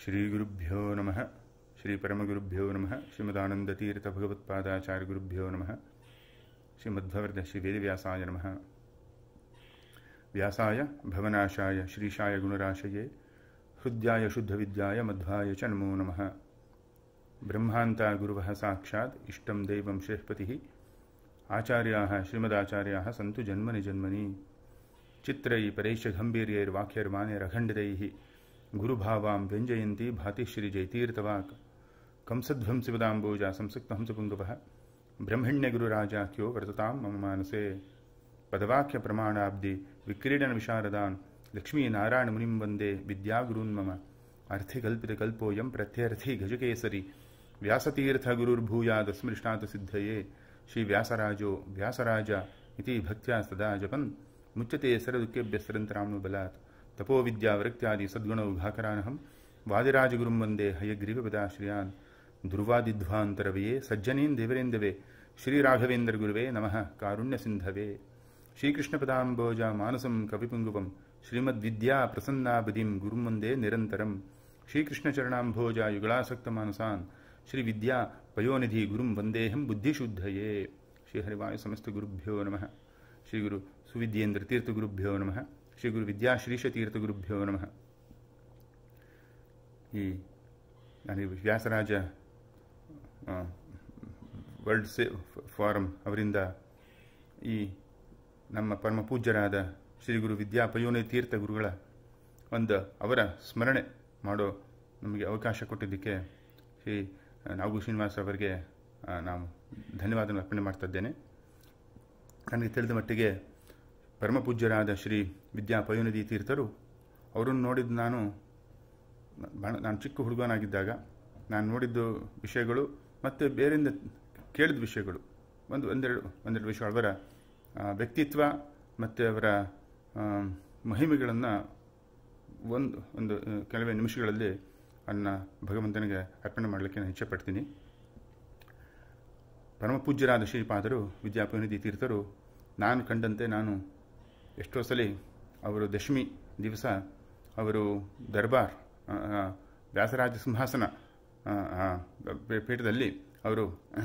ಶ್ರೀಗುರುಭ್ಯೋ ನಮಃ ಶ್ರೀ ಪರಮಗುರುಭ್ಯೋ ನಮಃ ಶ್ರೀಮದಾನಂದತೀರ್ಥ ಭಗವತ್ಪಾದಾಚಾರ್ಯ ಗುರುಭ್ಯೋ ನಮಃ ಶ್ರೀಮಧ್ವವರ್ಧ ಶ್ರೀ ವೇದವ್ಯಾಸಾಯ ನಮಃ ವ್ಯಾಸಾಯ ಭವನಾಶಾಯ ಶ್ರೀಶಾಯ ಗುಣರಾಶಯೇ ಹೃದ್ಯಾಯ ಶುದ್ಧವಿದ್ಯಾಯ ಮಧ್ವಾಯ ಚ ನಮೋ ನಮಃ ಬ್ರಹ್ಮಾಂತ ಗುರುವಃ ಸಾಕ್ಷಾತ್ ಇಷ್ಟಂ ದೈವಂ ಶ್ರೇಷ್ಪತಿಃ ಆಚಾರ್ಯಾः ಶ್ರೀಮದಾಚಾರ್ಯಾः सन्तु जन्मनि जन्मनि चित्रैः परैश्चगम्भीर्यैर्वाक्यैर्मानैरखण्डितैः गुरुभावां व्यञ्जयन्ती भाति श्रीजयतीर्थवाक् कंसध्वंसिपदाम्बोजा संसक्तहंसपुङ्गवः ब्रह्मण्यगुरुराजाख्यो वर्ततां मम मानसे पदवाक्यप्रमाणाब्धि विक्रीडनविशारदान् लक्ष्मीनारायणमुनिं वन्दे विद्यागुरून् मम अर्थिकल्पितकल्पोऽयं प्रत्यर्थी गजकेसरी व्यासतीर्थगुरुर्भूयादस्मृष्टात् सिद्धये श्रीव्यासराजो व्यासराज इति भक्त्या सदा जपन् मुच्यते सर्वदुःखेभ्यस्तरन्तराम्नु बलात् तपोविद्यावृत्त्यादि सद्गुणौघाकरानहं वादिराजगुरुं वन्दे हयग्रीवपदाश्रियान् दुर्वादिध्वान्तरवये सज्जनीन् देवरेन्दवे श्रीराघवेन्द्रगुरुवे नमः कारुण्यसिन्धवे श्रीकृष्णपदाम्बोजा मानसं कविपुङ्गुवं श्रीमद्विद्याप्रसन्नाबदिं गुरुं वन्दे निरन्तरं श्रीकृष्णचरणाम्भोजा युगलासक्तमानसान् श्रीविद्या पयोनिधि गुरुं वन्देऽहं बुद्धिशुद्धये श्रीहरिवाय समस्तगुरुभ्यो नमः ಶ್ರೀಗುರು ಸುವಿದ್ಯೇಂದ್ರ ತೀರ್ಥಗುರುಭ್ಯೋ ನಮಃ ಶ್ರೀಗುರು ವಿದ್ಯಾಶ್ರೀಷ ತೀರ್ಥಗುರುಭ್ಯೋ ನಮಃ ಈ ನಾನು ವ್ಯಾಸರಾಜ ವರ್ಲ್ಡ್ ಸೇ ಫಾರಂ ಅವರಿಂದ ಈ ನಮ್ಮ ಪರಮ ಪೂಜ್ಯರಾದ ಶ್ರೀಗುರು ವಿದ್ಯಾಪಯೋನಿ ತೀರ್ಥ ಗುರುಗಳ ಒಂದು ಅವರ ಸ್ಮರಣೆ ಮಾಡೋ ನಮಗೆ ಅವಕಾಶ ಕೊಟ್ಟಿದ್ದಕ್ಕೆ ಶ್ರೀ ನಾಗು ಶ್ರೀನಿವಾಸ್ ಅವರಿಗೆ ನಾವು ಧನ್ಯವಾದ ಅರ್ಪಣೆ ಮಾಡ್ತಾ ಇದ್ದೇನೆ ನನಗೆ ತಿಳಿದ ಮಟ್ಟಿಗೆ ಪರಮಪೂಜ್ಯರಾದ ಶ್ರೀ ವಿದ್ಯಾ ಪಯೋನಿಧಿ ತೀರ್ಥರು ಅವರನ್ನು ನೋಡಿದ್ದು ನಾನು ನಾನು ಚಿಕ್ಕ ಹುಡುಗನಾಗಿದ್ದಾಗ ನಾನು ನೋಡಿದ್ದು ವಿಷಯಗಳು ಮತ್ತು ಬೇರೆಯಿಂದ ಕೇಳಿದ ವಿಷಯಗಳು ಒಂದು ಒಂದೆರಡು ಒಂದೆರಡು ವಿಷಯ ಅವರ ವ್ಯಕ್ತಿತ್ವ ಮತ್ತು ಅವರ ಮಹಿಮೆಗಳನ್ನು ಒಂದು ಒಂದು ಕೆಲವೇ ನಿಮಿಷಗಳಲ್ಲಿ ಅನ್ನ ಭಗವಂತನಿಗೆ ಅರ್ಪಣೆ ಮಾಡಲಿಕ್ಕೆ ನಾನು ಇಚ್ಛೆಪಡ್ತೀನಿ ಪರಮಪೂಜ್ಯರಾದ ಶ್ರೀಪಾದರು ವಿದ್ಯಾಪನಿಧಿ ತೀರ್ಥರು ನಾನು ಕಂಡಂತೆ ನಾನು ಎಷ್ಟೋ ಸಲ ಅವರು ದಶಮಿ ದಿವಸ ಅವರು ದರ್ಬಾರ್ ವ್ಯಾಸರಾಜ ಸಿಂಹಾಸನ ಪೀಠದಲ್ಲಿ ಅವರು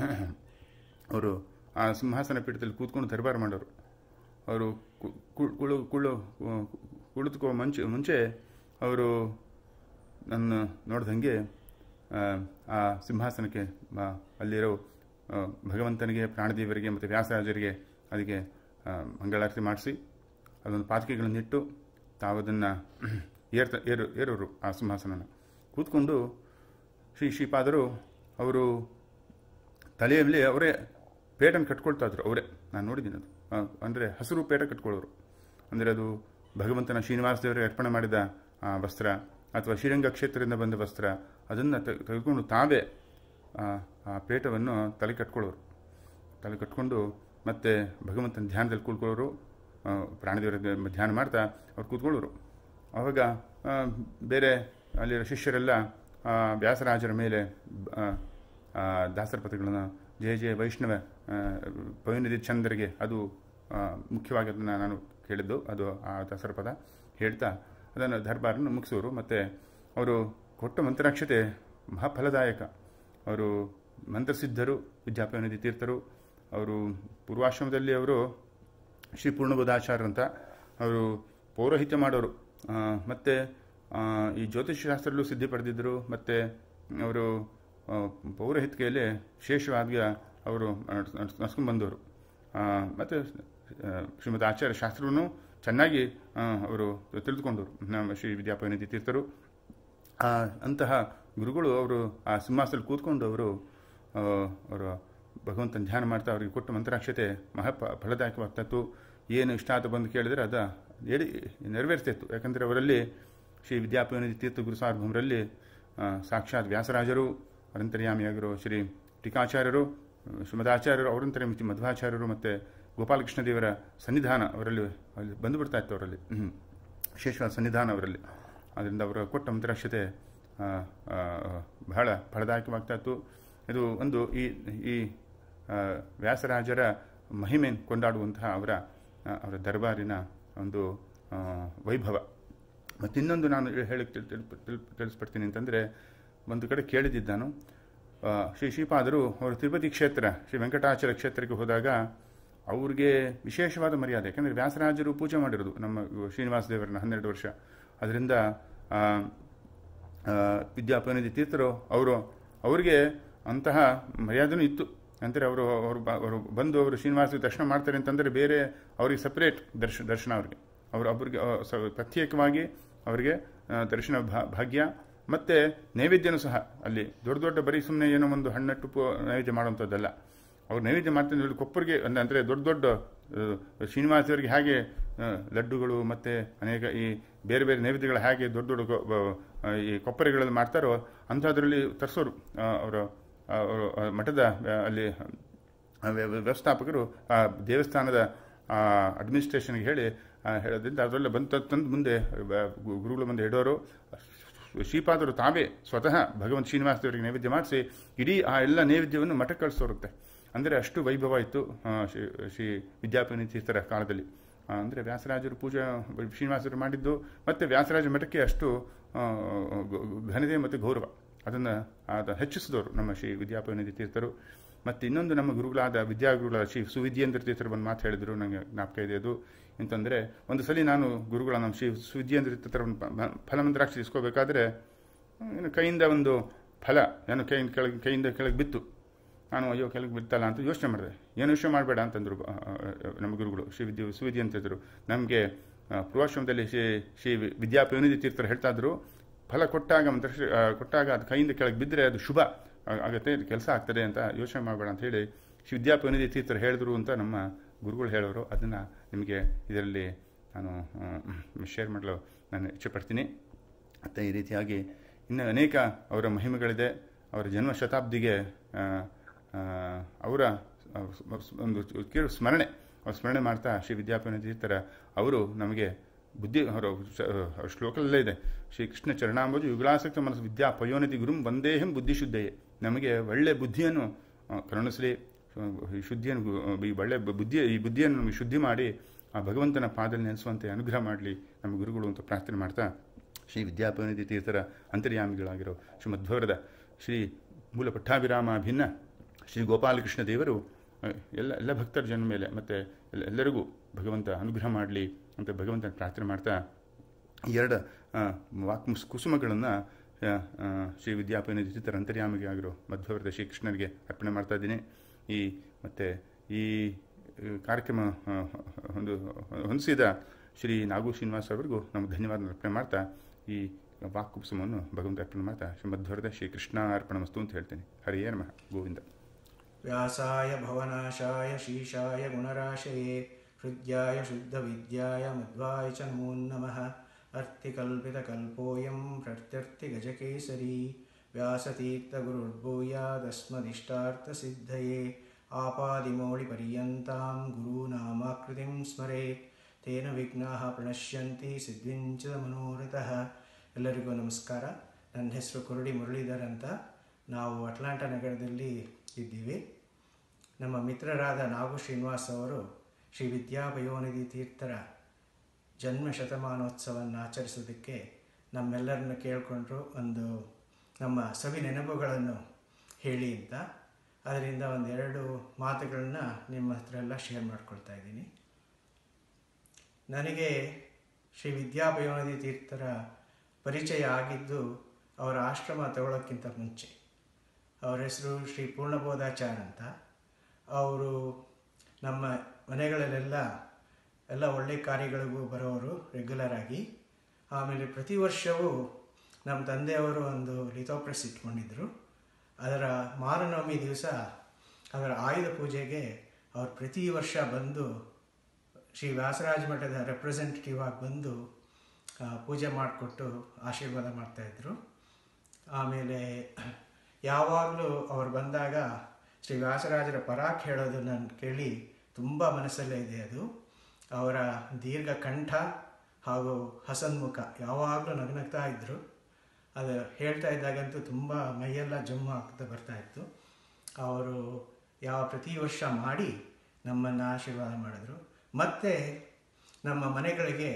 ಅವರು ಆ ಸಿಂಹಾಸನ ಪೀಠದಲ್ಲಿ ಕೂತ್ಕೊಂಡು ದರ್ಬಾರ್ ಮಾಡೋರು ಅವರು ಕುಳು ಕುಳು ಕುಳಿತುಕೋ ಮುಂಚೆ ಮುಂಚೆ ಅವರು ನನ್ನ ನೋಡ್ದಂಗೆ ಆ ಸಿಂಹಾಸನಕ್ಕೆ ಅಲ್ಲಿರೋ ಭಗವಂತನಿಗೆ ಪ್ರಾಣದೇವರಿಗೆ ಮತ್ತು ವ್ಯಾಸರಾಜರಿಗೆ ಅದಕ್ಕೆ ಮಂಗಳಾರತಿ ಮಾಡಿಸಿ ಅದೊಂದು ಪಾತ್ಕೆಗಳನ್ನಿಟ್ಟು ತಾವು ಅದನ್ನು ಏರ್ತ ಏರು ಏರೋರು ಆ ಸಿಂಹಾಸನನ ಕೂತ್ಕೊಂಡು ಶ್ರೀ ಶ್ರೀಪಾದರು ಅವರು ತಲೆಯಲ್ಲಿ ಅವರೇ ಪೇಟನ್ನು ಕಟ್ಕೊಳ್ತಾ ಇದ್ರು ಅವರೇ ನಾನು ನೋಡಿದ್ದೀನಿ ಅದು ಅಂದರೆ ಹಸಿರು ಪೇಟ ಕಟ್ಕೊಳ್ಳೋರು ಅಂದರೆ ಅದು ಭಗವಂತನ ಶ್ರೀನಿವಾಸ ದೇವರಿಗೆ ಅರ್ಪಣೆ ಮಾಡಿದ ಆ ವಸ್ತ್ರ ಅಥವಾ ಶ್ರೀರಂಗ ಕ್ಷೇತ್ರದಿಂದ ಬಂದ ವಸ್ತ್ರ ಅದನ್ನು ತೆಗೆದುಕೊಂಡು ತಾವೇ ಆ ಪೇಟವನ್ನು ತಲೆ ಕಟ್ಕೊಳ್ಳೋರು ತಲೆ ಕಟ್ಕೊಂಡು ಮತ್ತೆ ಭಗವಂತನ ಧ್ಯಾನದಲ್ಲಿ ಕೂತ್ಕೊಳ್ಳೋರು ಪ್ರಾಣದೇವರ ಧ್ಯಾನ ಮಾಡ್ತಾ ಅವ್ರು ಕೂತ್ಕೊಳ್ಳೋರು ಆವಾಗ ಬೇರೆ ಅಲ್ಲಿರೋ ಶಿಷ್ಯರೆಲ್ಲ ವ್ಯಾಸರಾಜರ ಮೇಲೆ ದಾಸರ ಪದಗಳನ್ನು ಜಯ ಜಯ ವೈಷ್ಣವ ಪವಿನಿಧಿ ಚಂದ್ರಿಗೆ ಅದು ಮುಖ್ಯವಾಗಿ ಅದನ್ನು ನಾನು ಕೇಳಿದ್ದು ಅದು ಆ ದಾಸರ ಪದ ಹೇಳ್ತಾ ಅದನ್ನು ದರ್ಬಾರನ್ನು ಮುಗಿಸೋರು ಮತ್ತು ಅವರು ಕೊಟ್ಟ ಮಂತ್ರಾಕ್ಷತೆ ಮಹಾಫಲದಾಯಕ ಅವರು ಮಂತ್ರಸಿದ್ಧರು ವಿದ್ಯಾಪನಿಧಿ ತೀರ್ಥರು ಅವರು ಪೂರ್ವಾಶ್ರಮದಲ್ಲಿ ಅವರು ಶ್ರೀ ಪೂರ್ಣಬೋಧಾಚಾರ್ಯ ಅಂತ ಅವರು ಪೌರೋಹಿತ್ಯ ಮಾಡೋರು ಮತ್ತು ಈ ಜ್ಯೋತಿಷಶಾಸ್ತ್ರದಲ್ಲೂ ಸಿದ್ಧಿ ಪಡೆದಿದ್ದರು ಮತ್ತು ಅವರು ಪೌರೋಹಿತ್ಯೆಯಲ್ಲಿ ವಿಶೇಷವಾಗಿ ಅವರು ನಡ್ಸ್ಕೊಂಡು ಬಂದವರು ಮತ್ತು ಶ್ರೀಮದ್ ಆಚಾರ್ಯ ಶಾಸ್ತ್ರವನ್ನು ಚೆನ್ನಾಗಿ ಅವರು ತಿಳಿದುಕೊಂಡರು ನಮ್ಮ ಶ್ರೀ ವಿದ್ಯಾಪನಿಧಿ ತೀರ್ಥರು ಅಂತಹ ಗುರುಗಳು ಅವರು ಆ ಸಿಂಹಾಸದಲ್ಲಿ ಕೂತ್ಕೊಂಡು ಅವರು ಅವರು ಭಗವಂತನ ಧ್ಯಾನ ಮಾಡ್ತಾ ಅವರಿಗೆ ಕೊಟ್ಟ ಮಂತ್ರಾಕ್ಷತೆ ಮಹಾ ಫಲದಾಯಕವಾಗ್ತಾಯಿತ್ತು ಏನು ಇಷ್ಟ ಆತ ಬಂದು ಕೇಳಿದರೆ ಅದು ಹೇಳಿ ನೆರವೇರ್ತಿತ್ತು ಯಾಕಂದರೆ ಅವರಲ್ಲಿ ಶ್ರೀ ವಿದ್ಯಾಪನಿಧಿ ತೀರ್ಥ ಗುರು ಸಾರ್ವಭೌಮರಲ್ಲಿ ಸಾಕ್ಷಾತ್ ವ್ಯಾಸರಾಜರು ಅರಂತರ್ಯಾಮಿಯಾಗಿರೋ ಶ್ರೀ ಟೀಕಾಚಾರ್ಯರು ಶ್ರೀಮದಾಚಾರ್ಯರು ಅವರಂತರ್ಯಮಿತಿ ಮಧ್ವಾಚಾರ್ಯರು ಮತ್ತು ಗೋಪಾಲಕೃಷ್ಣ ದೇವರ ಸನ್ನಿಧಾನ ಅವರಲ್ಲಿ ಅಲ್ಲಿ ಬಂದು ಬಿಡ್ತಾ ಇತ್ತು ಅವರಲ್ಲಿ ವಿಶೇಷವಾದ ಸನ್ನಿಧಾನ ಅವರಲ್ಲಿ ಅದರಿಂದ ಅವರ ಕೊಟ್ಟ ಮಂತ್ರಾಕ್ಷತೆ ಬಹಳ ಫಲದಾಯಕವಾಗ್ತಾ ಇತ್ತು ಇದು ಒಂದು ಈ ಈ ವ್ಯಾಸರಾಜರ ಮಹಿಮೆ ಕೊಂಡಾಡುವಂತಹ ಅವರ ಅವರ ದರ್ಬಾರಿನ ಒಂದು ವೈಭವ ಮತ್ತು ಇನ್ನೊಂದು ನಾನು ಹೇಳಕ್ಕೆ ತಿಳ್- ತಿಳ್- ತಿಳ್- ತಿಳಿಸ್ಪಡ್ತೀನಿ ಅಂತಂದರೆ ಒಂದು ಕಡೆ ಕೇಳಿದ್ದಿದ್ದು ನಾನು ಆ, ಶ್ರೀ ಶ್ರೀಪಾದರು ಅವರು ತಿರುಪತಿ ಕ್ಷೇತ್ರ ಶ್ರೀ ವೆಂಕಟಾಚಲ ಕ್ಷೇತ್ರಕ್ಕೆ ಹೋದಾಗ ಅವ್ರಿಗೆ ವಿಶೇಷವಾದ ಮರ್ಯಾದೆ ಯಾಕಂದರೆ ವ್ಯಾಸರಾಜರು ಪೂಜೆ ಮಾಡಿರೋದು ನಮ್ಮ ಶ್ರೀನಿವಾಸ ದೇವರನ್ನ ಹನ್ನೆರಡು ವರ್ಷ ಅದರಿಂದ ಆ, ಆ, ವಿದ್ಯಾಪನಿಧಿ ತೀರ್ಥರು ಅವರು ಅವರಿಗೆ ಅಂತಹ ಮರ್ಯಾದೆನೂ ಇತ್ತು ಅಂದರೆ ಅವರು ಅವರು ಬ- ಅವರು ಬಂದು ಅವರು ಶ್ರೀನಿವಾಸ ದರ್ಶನ ಮಾಡ್ತಾರೆ ಅಂತಂದರೆ ಬೇರೆ ಅವರಿಗೆ ಸಪ್ರೇಟ್ ದರ್ಶ ದರ್ಶನ ಅವರಿಗೆ ಅವರು ಒಬ್ಬರಿಗೆ ಆ, ಸ- ಪ್ರತ್ಯೇಕವಾಗಿ ಅವರಿಗೆ ಆ, ದರ್ಶನ ಭಾ- ಭಾಗ್ಯ ಮತ್ತು ನೈವೇದ್ಯನೂ ಸಹ ಅಲ್ಲಿ ದೊಡ್ಡ ದೊಡ್ಡ ಬರೀ ಸುಮ್ಮನೆ ಏನೋ ಒಂದು ಹಣ್ಣಟ್ಟು ಪು ನೈವೇದ್ಯ ಮಾಡುವಂಥದ್ದಲ್ಲ ಅವ್ರು ನೈವೇದ್ಯ ಮಾಡ್ತಾರೆ ಇಲ್ಲಿ ಕೊಪ್ಪರಿಗೆ ಅಂದ್ರೆ- ಅಂದರೆ ದೊಡ್ಡ ದೊಡ್ಡ ಆ, ಶ್ರೀನಿವಾಸರಿಗೆ ಹೇಗೆ ಆ, ಲಡ್ಡುಗಳು ಮತ್ತು ಅನೇಕ ಈ ಬೇರೆ ಬೇರೆ ನೈವೇದ್ಯಗಳು ಹೇಗೆ ದೊಡ್ಡ ದೊಡ್ಡ ಗೊ- ಬ- ಆ, ಈ ಕೊಪ್ಪರಿಗಳಲ್ಲಿ ಮಾಡ್ತಾರೋ ಅಂಥದ್ರಲ್ಲಿ ತರಿಸೋರು ಅವರು ಅವರು ಆ, ಮಠದ ಆ, ಅಲ್ಲಿ ಆ, ವ್ಯ- ವ್ಯ- ವ್ಯವಸ್ಥಾಪಕರು ಆ ದೇವಸ್ಥಾನದ ಅಡ್ಮಿನಿಸ್ಟ್ರೇಷನ್ಗೆ ಹೇಳಿ ಆ, ಹೇಳೋದ್ರಿಂದ ಅದರಲ್ಲ ಬಂದು ತಂದು ಮುಂದೆ ಬ- ಗು- ಗುರುಗಳ ಮುಂದೆ ಇಡೋರು ಶ್ರೀಪಾದರು ತಾವೇ ಸ್ವತಃ ಭಗವಂತ ಶ್ರೀನಿವಾಸ ದೇವರಿಗೆ ನೈವೇದ್ಯ ಮಾಡಿಸಿ ಇಡೀ ಆ ಎಲ್ಲ ನೈವೇದ್ಯವನ್ನು ಮಠಕ್ಕೆ ಕಳಿಸೋರುತ್ತೆ ಅಂದರೆ ಅಷ್ಟು ವೈಭವ ಇತ್ತು ಆ, ಶ್ರೀ ಶ್ರೀ ವಿದ್ಯಾಪನಿ ತೀರ್ಥರ ಕಾಲದಲ್ಲಿ ಅಂದರೆ ವ್ಯಾಸರಾಜರು ಪೂಜೆ ಶ್ರೀನಿವಾಸರು ಮಾಡಿದ್ದು ಮತ್ತು ವ್ಯಾಸರಾಜ ಮಠಕ್ಕೆ ಅಷ್ಟು ಆ, ಗ- ಘನತೆ ಮತ್ತು ಗೌರವ ಅದನ್ನು ಅದ ಹೆಚ್ಚಿಸಿದವರು ನಮ್ಮ ಶ್ರೀ ವಿದ್ಯಾಪನಿಧಿ ತೀರ್ಥರು ಮತ್ತು ಇನ್ನೊಂದು ನಮ್ಮ ಗುರುಗಳಾದ ವಿದ್ಯಾಗುರುಗಳಾದ ಶ್ರೀ ಸುವಿದ್ಯೇಂದ್ರ ತೀರ್ಥರು ಒಂದು ಮಾತು ಹೇಳಿದರು ನನಗೆ ಜ್ಞಾಪಕ ಇದೆ ಅದು ಅಂತಂದರೆ ಒಂದು ಸಲ ನಾನು ಗುರುಗಳ ನಮ್ಮ ಶ್ರೀ ಸುವಿದ್ಯೇಂದ್ರ ತೀರ್ಥರವನ್ನು ಪ- ಫಲಮಂತ್ರಾಕ್ಷಿ ಇಸ್ಕೋಬೇಕಾದ್ರೆ ಏನು ಕೈಯಿಂದ ಒಂದು ಫಲ ಏನೋ ಕೈಯಿಂದ ಕೆಳಗೆ ಕೈಯಿಂದ ಕೆಳಗೆ ಬಿತ್ತು ನಾನು ಅಯ್ಯೋ ಕೆಳಗೆ ಬಿತ್ತಲ್ಲ ಅಂತ ಯೋಚನೆ ಮಾಡಿದೆ ಏನು ಯೋಚನೆ ಮಾಡಬೇಡ ಅಂತಂದರು ಆ, ಆ, ನಮ್ಮ ಗುರುಗಳು ಶ್ರೀ ವಿದ್ಯು ಸುವಿದ್ಯ ಅಂತಿದ್ರು ನಮಗೆ ಪೂರ್ವಾಶ್ರಮದಲ್ಲಿ ಶ್ರೀ ಶ್ರೀ ವಿದ್ಯಾಪಯೋನಿಧಿ ತೀರ್ಥರು ಹೇಳ್ತಾ ಇದ್ರು ಫಲ ಕೊಟ್ಟಾಗ ಒಂದು ದರ್ಶ ಆ, ಕೊಟ್ಟಾಗ ಅದು ಕೈಯಿಂದ ಕೆಳಗೆ ಬಿದ್ದರೆ ಅದು ಶುಭ ಆ- ಆಗತ್ತೆ ಕೆಲಸ ಆಗ್ತದೆ ಅಂತ ಯೋಚನೆ ಮಾಡಬೇಡ ಅಂತ ಹೇಳಿ ಶ್ರೀ ವಿದ್ಯಾಪಯೋನಿಧಿ ತೀರ್ಥರು ಹೇಳಿದ್ರು ಅಂತ ನಮ್ಮ ಗುರುಗಳು ಹೇಳೋರು ಅದನ್ನು ನಿಮಗೆ ಇದರಲ್ಲಿ ನಾನು ಶೇರ್ ಮಾಡಲು ನಾನು ಇಚ್ಛೆಪಡ್ತೀನಿ ಮತ್ತು ಈ ರೀತಿಯಾಗಿ ಇನ್ನು ಅನೇಕ ಅವರ ಮಹಿಮೆಗಳಿದೆ ಅವರ ಜನ್ಮ ಶತಾಬ್ದಿಗೆ ಆ, ಆ, ಅವರ ಒಂದು ಕಿರು ಸ್ಮರಣೆ ಅವ್ರ ಸ್ಮರಣೆ ಮಾಡ್ತಾ ಶ್ರೀ ವಿದ್ಯಾಪನ ತೀರ್ಥರ ಅವರು ನಮಗೆ ಬುದ್ಧಿ ಅವರ ಶ- ಅವ್ರ ಶ್ಲೋಕದಲ್ಲೇ ಇದೆ ಶ್ರೀ ಕೃಷ್ಣ ಚರಣಾಂಬುಜು ಯುಗಲಾಸಕ್ತ ಮನಸ್ಸು ವಿದ್ಯಾ ಪಯೋನಿಧಿ ಗುರುಂ ವಂದೇಹಂ ಬುದ್ಧಿಶುದ್ಧಯೇ ನಮಗೆ ಒಳ್ಳೆ ಬುದ್ಧಿಯನ್ನು ಆ, ಕರುಣಿಸಲಿ ಆ, ಈ ಶುದ್ಧಿಯನ್ನು ಗು- ಈ ಒಳ್ಳೆ ಬ- ಬುದ್ಧಿ ಈ ಬುದ್ಧಿಯನ್ನು ನಮಗೆ ಶುದ್ಧಿ ಮಾಡಿ ಆ ಭಗವಂತನ ಪಾದಲ್ಲಿ ನೆನೆಸುವಂತೆ ಅನುಗ್ರಹ ಮಾಡಲಿ ನಮ್ಮ ಗುರುಗಳು ಅಂತ ಪ್ರಾರ್ಥನೆ ಮಾಡ್ತಾ ಶ್ರೀ ವಿದ್ಯಾಪನಿಧಿ ತೀರ್ಥರ ಅಂತರ್ಯಾಮಿಗಳಾಗಿರೋ ಶ್ರೀ ಮಧ್ವರದ ಶ್ರೀ ಮೂಲ ಪಟ್ಟಾಭಿರಾಮ ಭಿನ್ನ ಶ್ರೀ ಗೋಪಾಲಕೃಷ್ಣ ದೇವರು ಆ, ಎಲ್ಲ ಎಲ್ಲ ಭಕ್ತರ ಜನ ಮೇಲೆ ಮತ್ತು ಎಲ್ಲ ಎಲ್ಲರಿಗೂ ಭಗವಂತ ಅನುಗ್ರಹ ಮಾಡಲಿ ಅಂತ ಭಗವಂತನ ಪ್ರಾರ್ಥನೆ ಮಾಡ್ತಾ ಈ ಎರಡು ಆ, ವಾಕ್ ಮುಸ್ ಕುಸುಮಗಳನ್ನು ಶ್ರೀ ವಿದ್ಯಾಪನಿಧಿ ತೀರ್ಥರ ಅಂತರ್ಯಾಮಿಗೆ ಆಗಿರೋ ಮಧ್ವರದ ಶ್ರೀಕೃಷ್ಣನಿಗೆ ಅರ್ಪಣೆ ಮಾಡ್ತಾ ಇದ್ದೀನಿ ಈ ಮತ್ತು ಈ ಆ, ಕಾರ್ಯಕ್ರಮ ಆ, ಹೊಂದು ಹೊಂದಿಸಿದ ಶ್ರೀ ನಾಗು ಶ್ರೀನಿವಾಸ್ ಅವರಿಗೂ ನಮಗೆ ಧನ್ಯವಾದ ಅರ್ಪಣೆ ಮಾಡ್ತಾ ಈ ವಾಕ್ಕುಪುಸಮವನ್ನು ಭಗವಂತ ಅರ್ಪಣೆ ಮಾಡ್ತಾ ಶ್ರೀಮಧ್ವರದ ಶ್ರೀಕೃಷ್ಣ ಅರ್ಪಣ ಮಸ್ತು ಅಂತ ಹೇಳ್ತೀನಿ ಹರಿಯೇ ನಮಃ ಗೋವಿಂದ व्यासाय भवनाशाय शीशाय गुणराशये हृद्याय शुद्धविद्याय मध्वाय च नमो नमः अर्थिकल्पितकल्पोऽयं प्रत्यर्थिगजकेसरी व्यासतीर्थगुरुर्भूयादस्मदिष्टार्थसिद्धये आपादिमौलिपर्यन्तां गुरूनामाकृतिं स्मरेत् तेन विघ्नाः ಪ್ರಣಶ್ಯಂತಿ ಸಿದ್ಧಿಂಚ ಮನೋರಥಃ ಎಲ್ಲರಿಗೂ ನಮಸ್ಕಾರ ನನ್ನ ಹೆಸರು ಕುರುಡಿ ಮುರಳೀಧರ್ ಅಂತ ನಾವು ಅಟ್ಲಾಂಟಾ ನಗರದಲ್ಲಿ ಇದ್ದೀವಿ ನಮ್ಮ ಮಿತ್ರರಾದ ನಾಗು ಶ್ರೀನಿವಾಸ್ ಅವರು ಶ್ರೀ ವಿದ್ಯಾಪಯೋನಿಧಿ ತೀರ್ಥರ ಜನ್ಮ ಶತಮಾನೋತ್ಸವವನ್ನು ಆಚರಿಸೋದಕ್ಕೆ ನಮ್ಮೆಲ್ಲರನ್ನು ಕೇಳಿಕೊಂಡ್ರು ಒಂದು ನಮ್ಮ ಸವಿ ನೆನಪುಗಳನ್ನು ಹೇಳಿ ಅಂತ ಅದರಿಂದ ಒಂದೆರಡು ಮಾತುಗಳನ್ನ ನಿಮ್ಮ ಹತ್ರ ಎಲ್ಲ ಶೇರ್ ಮಾಡ್ಕೊಳ್ತಾ ಇದ್ದೀನಿ ನನಗೆ ಶ್ರೀ ವಿದ್ಯಾಪಯೋನಿಧಿ ತೀರ್ಥರ ಪರಿಚಯ ಆಗಿದ್ದು ಅವರ ಆಶ್ರಮ ತಗೊಳ್ಳೋಕ್ಕಿಂತ ಮುಂಚೆ ಅವರ ಹೆಸರು ಶ್ರೀ ಪೂರ್ಣಬೋಧಾಚಾರ್ಯ ಅಂತ ಅವರು ನಮ್ಮ ಮನೆಗಳಲ್ಲೆಲ್ಲ ಎಲ್ಲ ಒಳ್ಳೆ ಕಾರ್ಯಗಳಿಗೂ ಬರೋರು ರೆಗ್ಯುಲರ್ ಆಗಿ ಆಮೇಲೆ ಪ್ರತಿ ವರ್ಷವೂ ನಮ್ಮ ತಂದೆಯವರು ಒಂದು ಲಿಥೋಪ್ರೆಸ್ ಇಟ್ಕೊಂಡಿದ್ರು ಅದರ ಮಾರನವಮಿ ದಿವಸ ಅದರ ಆಯುಧ ಪೂಜೆಗೆ ಅವ್ರು ಪ್ರತಿ ವರ್ಷ ಬಂದು ಶ್ರೀ ವ್ಯಾಸರಾಜ ಮಠದ ರೆಪ್ರೆಸೆಂಟೇಟಿವ್ ಆಗಿ ಬಂದು ಆ, ಪೂಜೆ ಮಾಡಿಕೊಟ್ಟು ಆಶೀರ್ವಾದ ಮಾಡ್ತಾಯಿದ್ರು ಆಮೇಲೆ ಯಾವಾಗಲೂ ಅವ್ರು ಬಂದಾಗ ಶ್ರೀ ವ್ಯಾಸರಾಜರ ಪರಾಕ್ ಹೇಳೋದು ನಾನು ಕೇಳಿ ತುಂಬ ಮನಸ್ಸಲ್ಲೇ ಇದೆ ಅದು ಅವರ ದೀರ್ಘ ಕಂಠ ಹಾಗೂ ಹಸನ್ಮುಖ ಯಾವಾಗಲೂ ನಗನಗ್ತಾ ಇದ್ದರು ಅದು ಹೇಳ್ತಾ ಇದ್ದಾಗಂತೂ ತುಂಬ ಮೈಯೆಲ್ಲ ಜಮ್ಮು ಆಗ್ತಾ ಬರ್ತಾ ಇತ್ತು ಅವರು ಯಾವ ಪ್ರತಿ ವರ್ಷ ಮಾಡಿ ನಮ್ಮನ್ನು ಆಶೀರ್ವಾದ ಮಾಡಿದ್ರು ಮತ್ತು ನಮ್ಮ ಮನೆಗಳಿಗೆ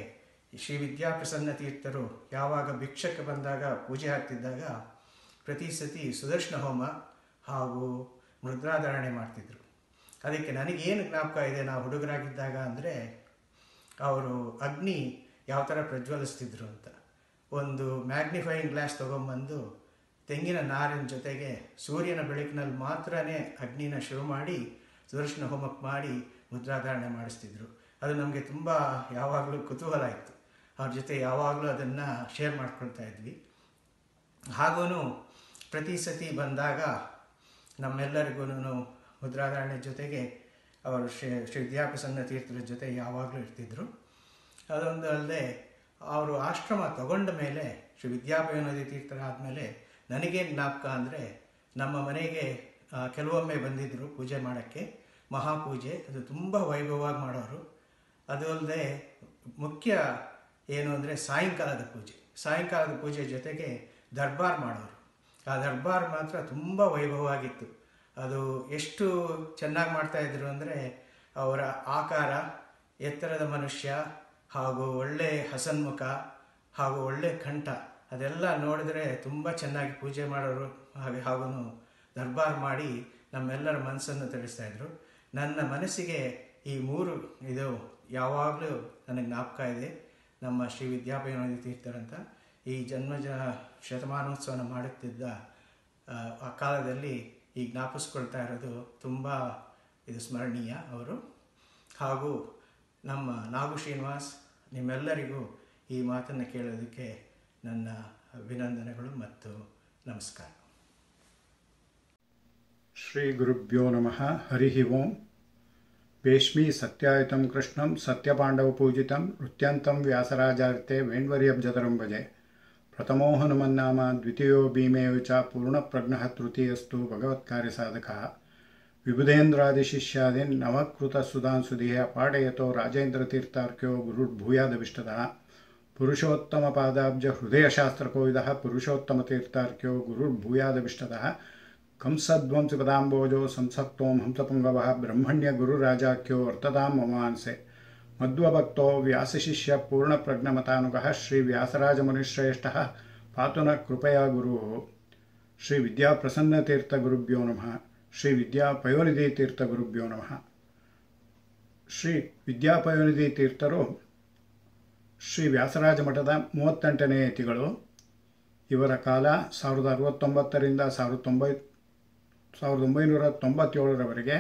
ಶ್ರೀ ವಿದ್ಯಾಪ್ರಸನ್ನ ತೀರ್ಥರು ಯಾವಾಗ ಭಿಕ್ಷಕ್ಕೆ ಬಂದಾಗ ಪೂಜೆ ಆಗ್ತಿದ್ದಾಗ ಪ್ರತಿ ಸತಿ ಸುದರ್ಶನ ಹೋಮ ಹಾಗೂ ಮೃದ್ರಾಧಾರಣೆ ಮಾಡ್ತಿದ್ರು ಅದಕ್ಕೆ ನನಗೇನು ಜ್ಞಾಪಕ ಇದೆ ನಾವು ಹುಡುಗರಾಗಿದ್ದಾಗ ಅಂದರೆ ಅವರು ಅಗ್ನಿ ಯಾವ ಥರ ಪ್ರಜ್ವಲಿಸ್ತಿದ್ರು ಅಂತ ಒಂದು ಮ್ಯಾಗ್ನಿಫೈಯಿಂಗ್ ಗ್ಲಾಸ್ ತೊಗೊಂಬಂದು ತೆಂಗಿನ ನಾರಿನ ಜೊತೆಗೆ ಸೂರ್ಯನ ಬೆಳಕಿನಲ್ಲಿ ಮಾತ್ರನೇ ಅಗ್ನಿನ ಶುರು ಮಾಡಿ ಸುದರ್ಶನ ಹೋಮಕ್ಕೆ ಮಾಡಿ ಮುದ್ರಾಧಾರಣೆ ಮಾಡಿಸ್ತಿದ್ರು ಅದು ನಮಗೆ ತುಂಬ ಯಾವಾಗಲೂ ಕುತೂಹಲ ಇತ್ತು ಅವ್ರ ಜೊತೆ ಯಾವಾಗಲೂ ಅದನ್ನು ಶೇರ್ ಮಾಡ್ಕೊಳ್ತಾ ಇದ್ವಿ ಹಾಗೂ ಪ್ರತಿ ಸತಿ ಬಂದಾಗ ನಮ್ಮೆಲ್ಲರಿಗೂ ಮುದ್ರಾಧಾರಣೆ ಜೊತೆಗೆ ಅವರು ಶ್ರೀ ಶ್ರೀ ವಿದ್ಯಾಪ್ರಸನ್ನ ತೀರ್ಥರ ಜೊತೆ ಯಾವಾಗಲೂ ಇರ್ತಿದ್ರು ಅದೊಂದು ಅಲ್ಲದೆ ಅವರು ಆಶ್ರಮ ತಗೊಂಡ ಮೇಲೆ ಶ್ರೀ ವಿದ್ಯಾಪಯೋನದಿ ತೀರ್ಥರ ಆದಮೇಲೆ ನನಗೇನು ಜ್ಞಾಪಕ ಅಂದರೆ ನಮ್ಮ ಮನೆಗೆ ಆ, ಕೆಲವೊಮ್ಮೆ ಬಂದಿದ್ದರು ಪೂಜೆ ಮಾಡೋಕ್ಕೆ ಮಹಾಪೂಜೆ ಅದು ತುಂಬ ವೈಭವವಾಗಿ ಮಾಡೋರು ಅದು ಅಲ್ಲದೆ ಮುಖ್ಯ ಏನು ಅಂದರೆ ಸಾಯಂಕಾಲದ ಪೂಜೆ ಸಾಯಂಕಾಲದ ಪೂಜೆ ಜೊತೆಗೆ ದರ್ಬಾರ್ ಮಾಡೋರು ಆ ದರ್ಬಾರ್ ಮಾತ್ರ ತುಂಬ ವೈಭವವಾಗಿತ್ತು ಅದು ಎಷ್ಟು ಚೆನ್ನಾಗಿ ಮಾಡ್ತಾಯಿದ್ರು ಅಂದರೆ ಅವರ ಆಕಾರ ಎತ್ತರದ ಮನುಷ್ಯ ಹಾಗೂ ಒಳ್ಳೆ ಹಸನ್ಮುಖ ಹಾಗೂ ಒಳ್ಳೆ ಕಂಠ ಅದೆಲ್ಲ ನೋಡಿದ್ರೆ ತುಂಬ ಚೆನ್ನಾಗಿ ಪೂಜೆ ಮಾಡೋರು ಹಾಗೆ ಹಾಗೂ ದರ್ಬಾರ್ ಮಾಡಿ ನಮ್ಮೆಲ್ಲರ ಮನಸ್ಸನ್ನು ತಿಳಿಸ್ತಾ ಇದ್ರು ನನ್ನ ಮನಸ್ಸಿಗೆ ಈ ಮೂರು ಇದು ಯಾವಾಗಲೂ ನನಗೆ ಜ್ಞಾಪಕ ಇದೆ ನಮ್ಮ ಶ್ರೀ ವಿದ್ಯಾಪಯೋನದಿ ತೀರ್ಥರಂತ ಈ ಜನ್ಮಜ ಶತಮಾನೋತ್ಸವನ ಮಾಡುತ್ತಿದ್ದ ಆ, ಆ ಕಾಲದಲ್ಲಿ ಈ ಜ್ಞಾಪಿಸ್ಕೊಳ್ತಾ ಇರೋದು ತುಂಬ ಇದು ಸ್ಮರಣೀಯ ಅವರು ಹಾಗೂ ನಮ್ಮ ನಾಗು ಶ್ರೀನಿವಾಸ್ ನಿಮ್ಮೆಲ್ಲರಿಗೂ ಈ ಮಾತನ್ನು ಕೇಳೋದಕ್ಕೆ ನನ್ನ ಅಭಿನಂದನೆಗಳು ಮತ್ತು ನಮಸ್ಕಾರ ಶ್ರೀಗುರುಭ್ಯೋ ನಮಃ ಹರಿ ಓಂ ಭೇಷ್ಮಿ ಸತ್ಯಾಯುತಂ ಕೃಷ್ಣಂ ಸತ್ಯಪಾಂಡವಪೂಜಿತಂ ನೃತ್ಯಂತಂ ವ್ಯಾಸರಾಜಾರ್ತೆ ವೇಣ್ವರ್ಯಬ್ಜತರಂ ಭಜೆ ಪ್ರಥಮೋ ಹನುಮನ್ನಾಮ ದ್ವಿತೀಯೋ ಭೀಮೇಯು ಚ ಪೂರ್ಣಪ್ರಜ್ಞಃ ತೃತೀಯಸ್ತು ಭಗವತ್ಕಾರ್ಯಸಾಧಕಃ ವಿಬುಧೇಂದ್ರಾದಿಶಿಷ್ಯಾದೀನ್ ನವಕೃತಸುಧಾಂಸುಧಿಯ ಪಾಠಯತೋ ರಾಜೇಂದ್ರತೀರ್ಥಾರ್ಕ್ಯೋ ಗುರುರ್ಭೂಯಾದವಿಷ್ಟತಃ ಪುರುಷೋತ್ತಮಪಾದಾಬ್ಜ ಹೃದಯಶಾಸ್ತ್ರಕೋವಿದಃ ಪುರುಷೋತ್ತಮತೀರ್ಥಾರ್ಕ್ಯೋ ಗುರುರ್ಭೂಯಾದವಿಷ್ಟತಃ ಕಂಸಧ್ವಂಸಪದಾಂಬೋಜೋ ಸಂಸಕ್ತೋಂ ಹಂಸಪುಂಗವಃ ಬ್ರಹ್ಮಣ್ಯ ಗುರುರಾಜಾಖ್ಯೋ ವರ್ತತಾಂ ಮಮಾಂಸೆ ಮಧ್ವಭಕ್ತೋ ವ್ಯಾಸಶಿಷ್ಯ ಪೂರ್ಣಪ್ರಜ್ಞಮತಾನುಗಃ ಶ್ರೀ ವ್ಯಾಸರಾಜಮುನಿಶ್ರೇಷ್ಠಃ ಪಾತು ನ ಕೃಪಯಾ ಗುರು ಶ್ರೀ ವಿದ್ಯಾಪ್ರಸನ್ನತೀರ್ಥ ಗುರುಭ್ಯೋ ನಮಃ ಶ್ರೀ ವಿದ್ಯಾಪಯೋನಿಧಿ ತೀರ್ಥ ಗುರುಭ್ಯೋ ನಮಃ ಶ್ರೀ ವಿದ್ಯಾಪಯೋನಿಧಿ ತೀರ್ಥರು ಶ್ರೀ ವ್ಯಾಸರಾಜ ಮಠದ ಮೂವತ್ತೆಂಟನೇ ಯತಿಗಳು ಇವರ ಕಾಲ ಸಾವಿರದ ಅರವತ್ತೊಂಬತ್ತರಿಂದ ಸಾವಿರದ ತೊಂಬೈ ಸಾವಿರದ ಒಂಬೈನೂರ ತೊಂಬತ್ತೇಳರವರೆಗೆ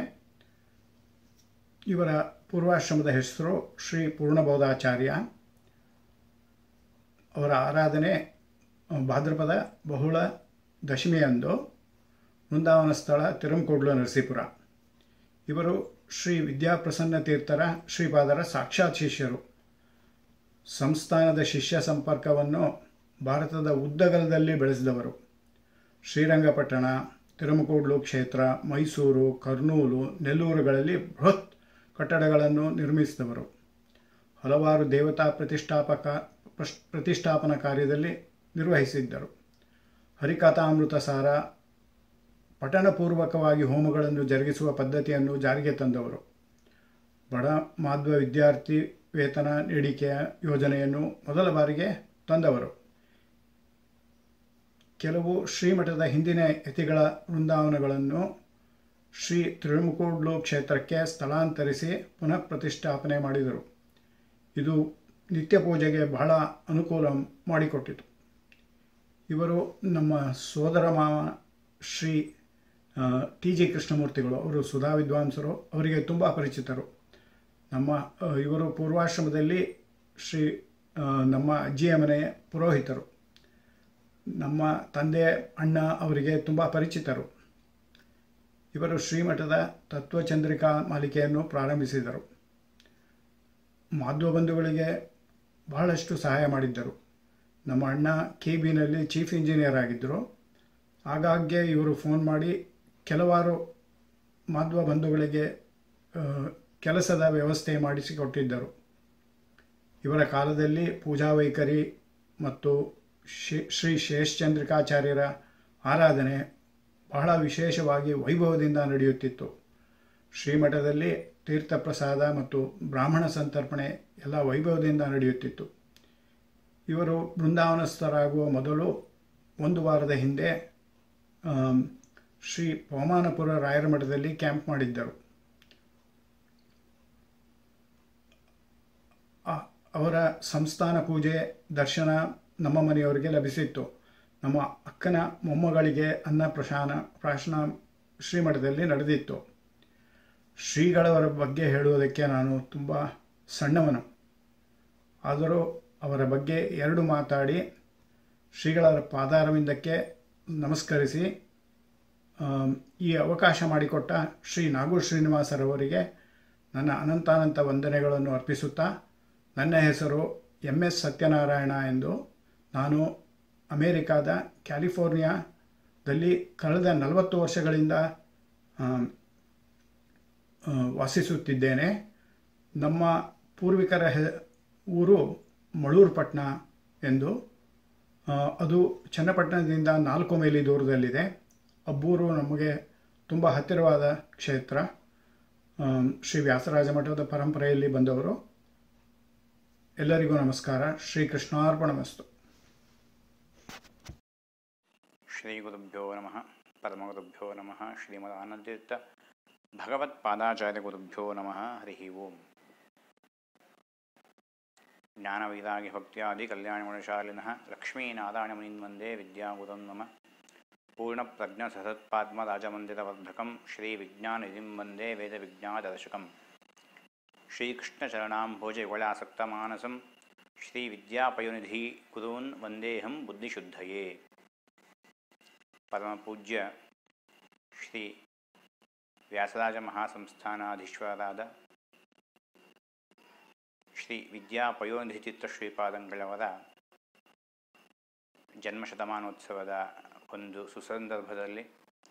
ಇವರ ಪೂರ್ವಾಶ್ರಮದ ಹೆಸರು ಶ್ರೀ ಪೂರ್ಣಬೋಧಾಚಾರ್ಯ ಅವರ ಆರಾಧನೆ ಭಾದ್ರಪದ ಬಹುಳ ದಶಮಿಯಂದು ವೃಂದಾವನ ಸ್ಥಳ ತಿರುಮಕೋಡ್ಲು ನರಸೀಪುರ ಇವರು ಶ್ರೀ ವಿದ್ಯಾಪ್ರಸನ್ನ ತೀರ್ಥರ ಶ್ರೀಪಾದರ ಸಾಕ್ಷಾತ್ ಶಿಷ್ಯರು ಸಂಸ್ಥಾನದ ಶಿಷ್ಯ ಸಂಪರ್ಕವನ್ನು ಭಾರತದ ಉದ್ದಗಲದಲ್ಲಿ ಬೆಳೆಸಿದವರು ಶ್ರೀರಂಗಪಟ್ಟಣ ತಿರುಮಕೂಡ್ಲು ಕ್ಷೇತ್ರ ಮೈಸೂರು ಕರ್ನೂಲು ನೆಲ್ಲೂರುಗಳಲ್ಲಿ ಬೃಹತ್ ಕಟ್ಟಡಗಳನ್ನು ನಿರ್ಮಿಸಿದವರು ಹಲವಾರು ದೇವತಾ ಪ್ರತಿಷ್ಠಾಪಕ ಪ್ರಶ್- ಪ್ರತಿಷ್ಠಾಪನಾ ಕಾರ್ಯದಲ್ಲಿ ನಿರ್ವಹಿಸಿದ್ದರು ಹರಿಕಥಾಮೃತ ಸಾರ ಪಠಣಪೂರ್ವಕವಾಗಿ ಹೋಮಗಳನ್ನು ಜರುಗಿಸುವ ಪದ್ಧತಿಯನ್ನು ಜಾರಿಗೆ ತಂದವರು ಬಡ ಮಾಧ್ವ ವಿದ್ಯಾರ್ಥಿ ವೇತನ ನೀಡಿಕೆಯ ಯೋಜನೆಯನ್ನು ಮೊದಲ ಬಾರಿಗೆ ತಂದವರು ಕೆಲವು ಶ್ರೀಮಠದ ಹಿಂದಿನ ಯತಿಗಳ ವೃಂದಾವನಗಳನ್ನು ಶ್ರೀ ತಿರುಮಕೂಡ್ಲು ಕ್ಷೇತ್ರಕ್ಕೆ ಸ್ಥಳಾಂತರಿಸಿ ಪುನಃ ಪ್ರತಿಷ್ಠಾಪನೆ ಮಾಡಿದರು ಇದು ನಿತ್ಯ ಪೂಜೆಗೆ ಬಹಳ ಅನುಕೂಲ ಮಾಡಿಕೊಟ್ಟಿತು ಇವರು ನಮ್ಮ ಸೋದರ ಮಾವ ಶ್ರೀ ಟಿ ಜಿ ಕೃಷ್ಣಮೂರ್ತಿಗಳು ಅವರು ಸುಧಾ ವಿದ್ವಾಂಸರು ಅವರಿಗೆ ತುಂಬ ಪರಿಚಿತರು ನಮ್ಮ ಆ, ಇವರು ಪೂರ್ವಾಶ್ರಮದಲ್ಲಿ ಶ್ರೀ ಆ, ನಮ್ಮ ಅಜ್ಜಿಯ ಮನೆಯ ಪುರೋಹಿತರು ನಮ್ಮ ತಂದೆ ಅಣ್ಣ ಅವರಿಗೆ ತುಂಬ ಪರಿಚಿತರು ಇವರು ಶ್ರೀಮಠದ ತತ್ವಚಂದ್ರಿಕಾ ಮಾಲಿಕೆಯನ್ನು ಪ್ರಾರಂಭಿಸಿದರು ಮಾಧ್ವ ಬಂಧುಗಳಿಗೆ ಬಹಳಷ್ಟು ಸಹಾಯ ಮಾಡಿದ್ದರು ನಮ್ಮ ಅಣ್ಣ ಕೆ ಬಿನಲ್ಲಿ ಚೀಫ್ ಇಂಜಿನಿಯರ್ ಆಗಿದ್ದರು ಆಗಾಗ್ಗೆ ಇವರು ಫೋನ್ ಮಾಡಿ ಕೆಲವಾರು ಮಾಧ್ವ ಬಂಧುಗಳಿಗೆ ಆ, ಕೆಲಸದ ವ್ಯವಸ್ಥೆ ಮಾಡಿಸಿಕೊಟ್ಟಿದ್ದರು ಇವರ ಕಾಲದಲ್ಲಿ ಪೂಜಾ ವೈಖರಿ ಮತ್ತು ಶೇ- ಶ್ರೀ ಶೇಷಚಂದ್ರಿಕಾಚಾರ್ಯರ ಆರಾಧನೆ ಬಹಳ ವಿಶೇಷವಾಗಿ ವೈಭವದಿಂದ ನಡೆಯುತ್ತಿತ್ತು ಶ್ರೀಮಠದಲ್ಲಿ ತೀರ್ಥಪ್ರಸಾದ ಮತ್ತು ಬ್ರಾಹ್ಮಣ ಸಂತರ್ಪಣೆ ಎಲ್ಲ ವೈಭವದಿಂದ ನಡೆಯುತ್ತಿತ್ತು ಇವರು ಬೃಂದಾವನಸ್ಥರಾಗುವ ಮೊದಲು ಒಂದು ವಾರದ ಹಿಂದೆ ಆಮ್, ಶ್ರೀ ಪವಮಾನಪುರ ರಾಯರ ಮಠದಲ್ಲಿ ಕ್ಯಾಂಪ್ ಮಾಡಿದ್ದರು ಆ- ಅವರ ಸಂಸ್ಥಾನ ಪೂಜೆ ದರ್ಶನ ನಮ್ಮ ಮನೆಯವರಿಗೆ ಲಭಿಸಿತ್ತು ನಮ್ಮ ಅಕ್ಕನ ಮೊಮ್ಮಗಳಿಗೆ ಅನ್ನ ಪ್ರಶಾನ ಪ್ರಾಶನ ಶ್ರೀಮಠದಲ್ಲಿ ನಡೆದಿತ್ತು ಶ್ರೀಗಳವರ ಬಗ್ಗೆ ಹೇಳುವುದಕ್ಕೆ ನಾನು ತುಂಬ ಸಣ್ಣವನು ಆದರೂ ಅವರ ಬಗ್ಗೆ ಎರಡು ಮಾತಾಡಿ ಶ್ರೀಗಳವರ ಪಾದಾರವಿಂದಕ್ಕೆ ನಮಸ್ಕರಿಸಿ ಆಮ್, ಈ ಅವಕಾಶ ಮಾಡಿಕೊಟ್ಟ ಶ್ರೀ ನಾಗೂರ್ ಶ್ರೀನಿವಾಸರವರಿಗೆ ನನ್ನ ಅನಂತಾನಂತ ವಂದನೆಗಳನ್ನು ಅರ್ಪಿಸುತ್ತಾ ನನ್ನ ಹೆಸರು ಎಂ ಎಸ್ ಸತ್ಯನಾರಾಯಣ ಎಂದು ನಾನು ಅಮೇರಿಕಾದ ಕ್ಯಾಲಿಫೋರ್ನಿಯಾದಲ್ಲಿ ಕಳೆದ ನಲವತ್ತು ವರ್ಷಗಳಿಂದ ಆಮ್, ಆ, ವಾಸಿಸುತ್ತಿದ್ದೇನೆ ನಮ್ಮ ಪೂರ್ವಿಕರ ಹೆ ಊರು ಮಳೂರು ಪಟ್ಟಣ ಎಂದು ಆ, ಅದು ಚನ್ನಪಟ್ಟಣದಿಂದ ನಾಲ್ಕು ಮೈಲಿ ದೂರದಲ್ಲಿದೆ ಅಬ್ಬೂರು ನಮಗೆ ತುಂಬ ಹತ್ತಿರವಾದ ಕ್ಷೇತ್ರ ಆಮ್, ಶ್ರೀ ವ್ಯಾಸರಾಜ ಮಠದ ಪರಂಪರೆಯಲ್ಲಿ ಬಂದವರು ಎಲ್ಲರಿಗೂ ನಮಸ್ಕಾರ ಶ್ರೀ ಕೃಷ್ಣಾರ್ಪಣಮಸ್ತು ಶ್ರೀಗುರುಭ್ಯೋ ನಮಃ ಪರಮಗುರುಭ್ಯೋ ನಮಃ ಶ್ರೀಮದಾನಂದತೀರ್ಥ ಭಗವತ್ಪಾದಾಚಾರ್ಯಗುರುಭ್ಯೋ ನಮಃ ಹರಿ ಓಂ ಜ್ಞಾನವೈರಾಗಿ ಭಕ್ತ್ಯಾದಿ ಕಲ್ಯಾಣಗುಣಶಾಲಿನಃ ಲಕ್ಷ್ಮೀನಾರಾಯಣಮುನಿನ್ ವಂದೇ ವಿದ್ಯಾಗುರುಂ ನಮ ಪೂರ್ಣಪ್ರಜ್ಞಸಹತ್ಪಾತ್ಮರಾಜಮಂದಿರವರ್ಧಕಂ ಶ್ರೀವಿಜ್ಞಾನನಿಧಿಂ ವಂದೇ ವೇದವಿಜ್ಞಾನದರ್ಶಕಂ ಶ್ರೀಕೃಷ್ಣಚರಣಾಂಭೋಜಯುಗಳಾಸಕ್ತಮಾನಸಂ ಶ್ರೀವಿದ್ಯಾಪಯೋನಿಧಿ ಗುರೂನ್ ವಂದೇಹಂ ಬುದ್ಧಿಶುದ್ಧಯೇ ಪರಮಪೂಜ್ಯ ಶ್ರೀ ವ್ಯಾಸರಾಜ ಮಹಾಸಂಸ್ಥಾನಾಧೀಶ್ವರಾದ ಶ್ರೀ ವಿದ್ಯಾಪಯೋನಿಧಿ ಚಿತ್ರ ಶ್ರೀಪಾದಂಗಳವರ ಜನ್ಮಶತಮಾನೋತ್ಸವದ ಒಂದು ಸುಸಂದರ್ಭದಲ್ಲಿ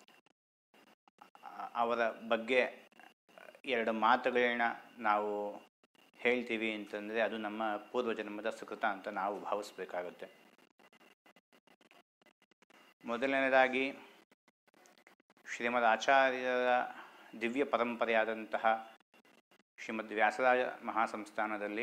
ಆ- ಅವರ ಬಗ್ಗೆ ಎರಡು ಮಾತುಗಳನ್ನ ನಾವು ಹೇಳ್ತೀವಿ ಅಂತಂದರೆ ಅದು ನಮ್ಮ ಪೂರ್ವಜನ್ಮದ ಸುಕೃತ ಅಂತ ನಾವು ಭಾವಿಸ್ಬೇಕಾಗುತ್ತೆ ಮೊದಲನೇದಾಗಿ ಶ್ರೀಮದ್ ಆಚಾರ್ಯರ ದಿವ್ಯ ಪರಂಪರೆಯಾದಂತಹ ಶ್ರೀಮದ್ ವ್ಯಾಸರಾಜ ಮಹಾಸಂಸ್ಥಾನದಲ್ಲಿ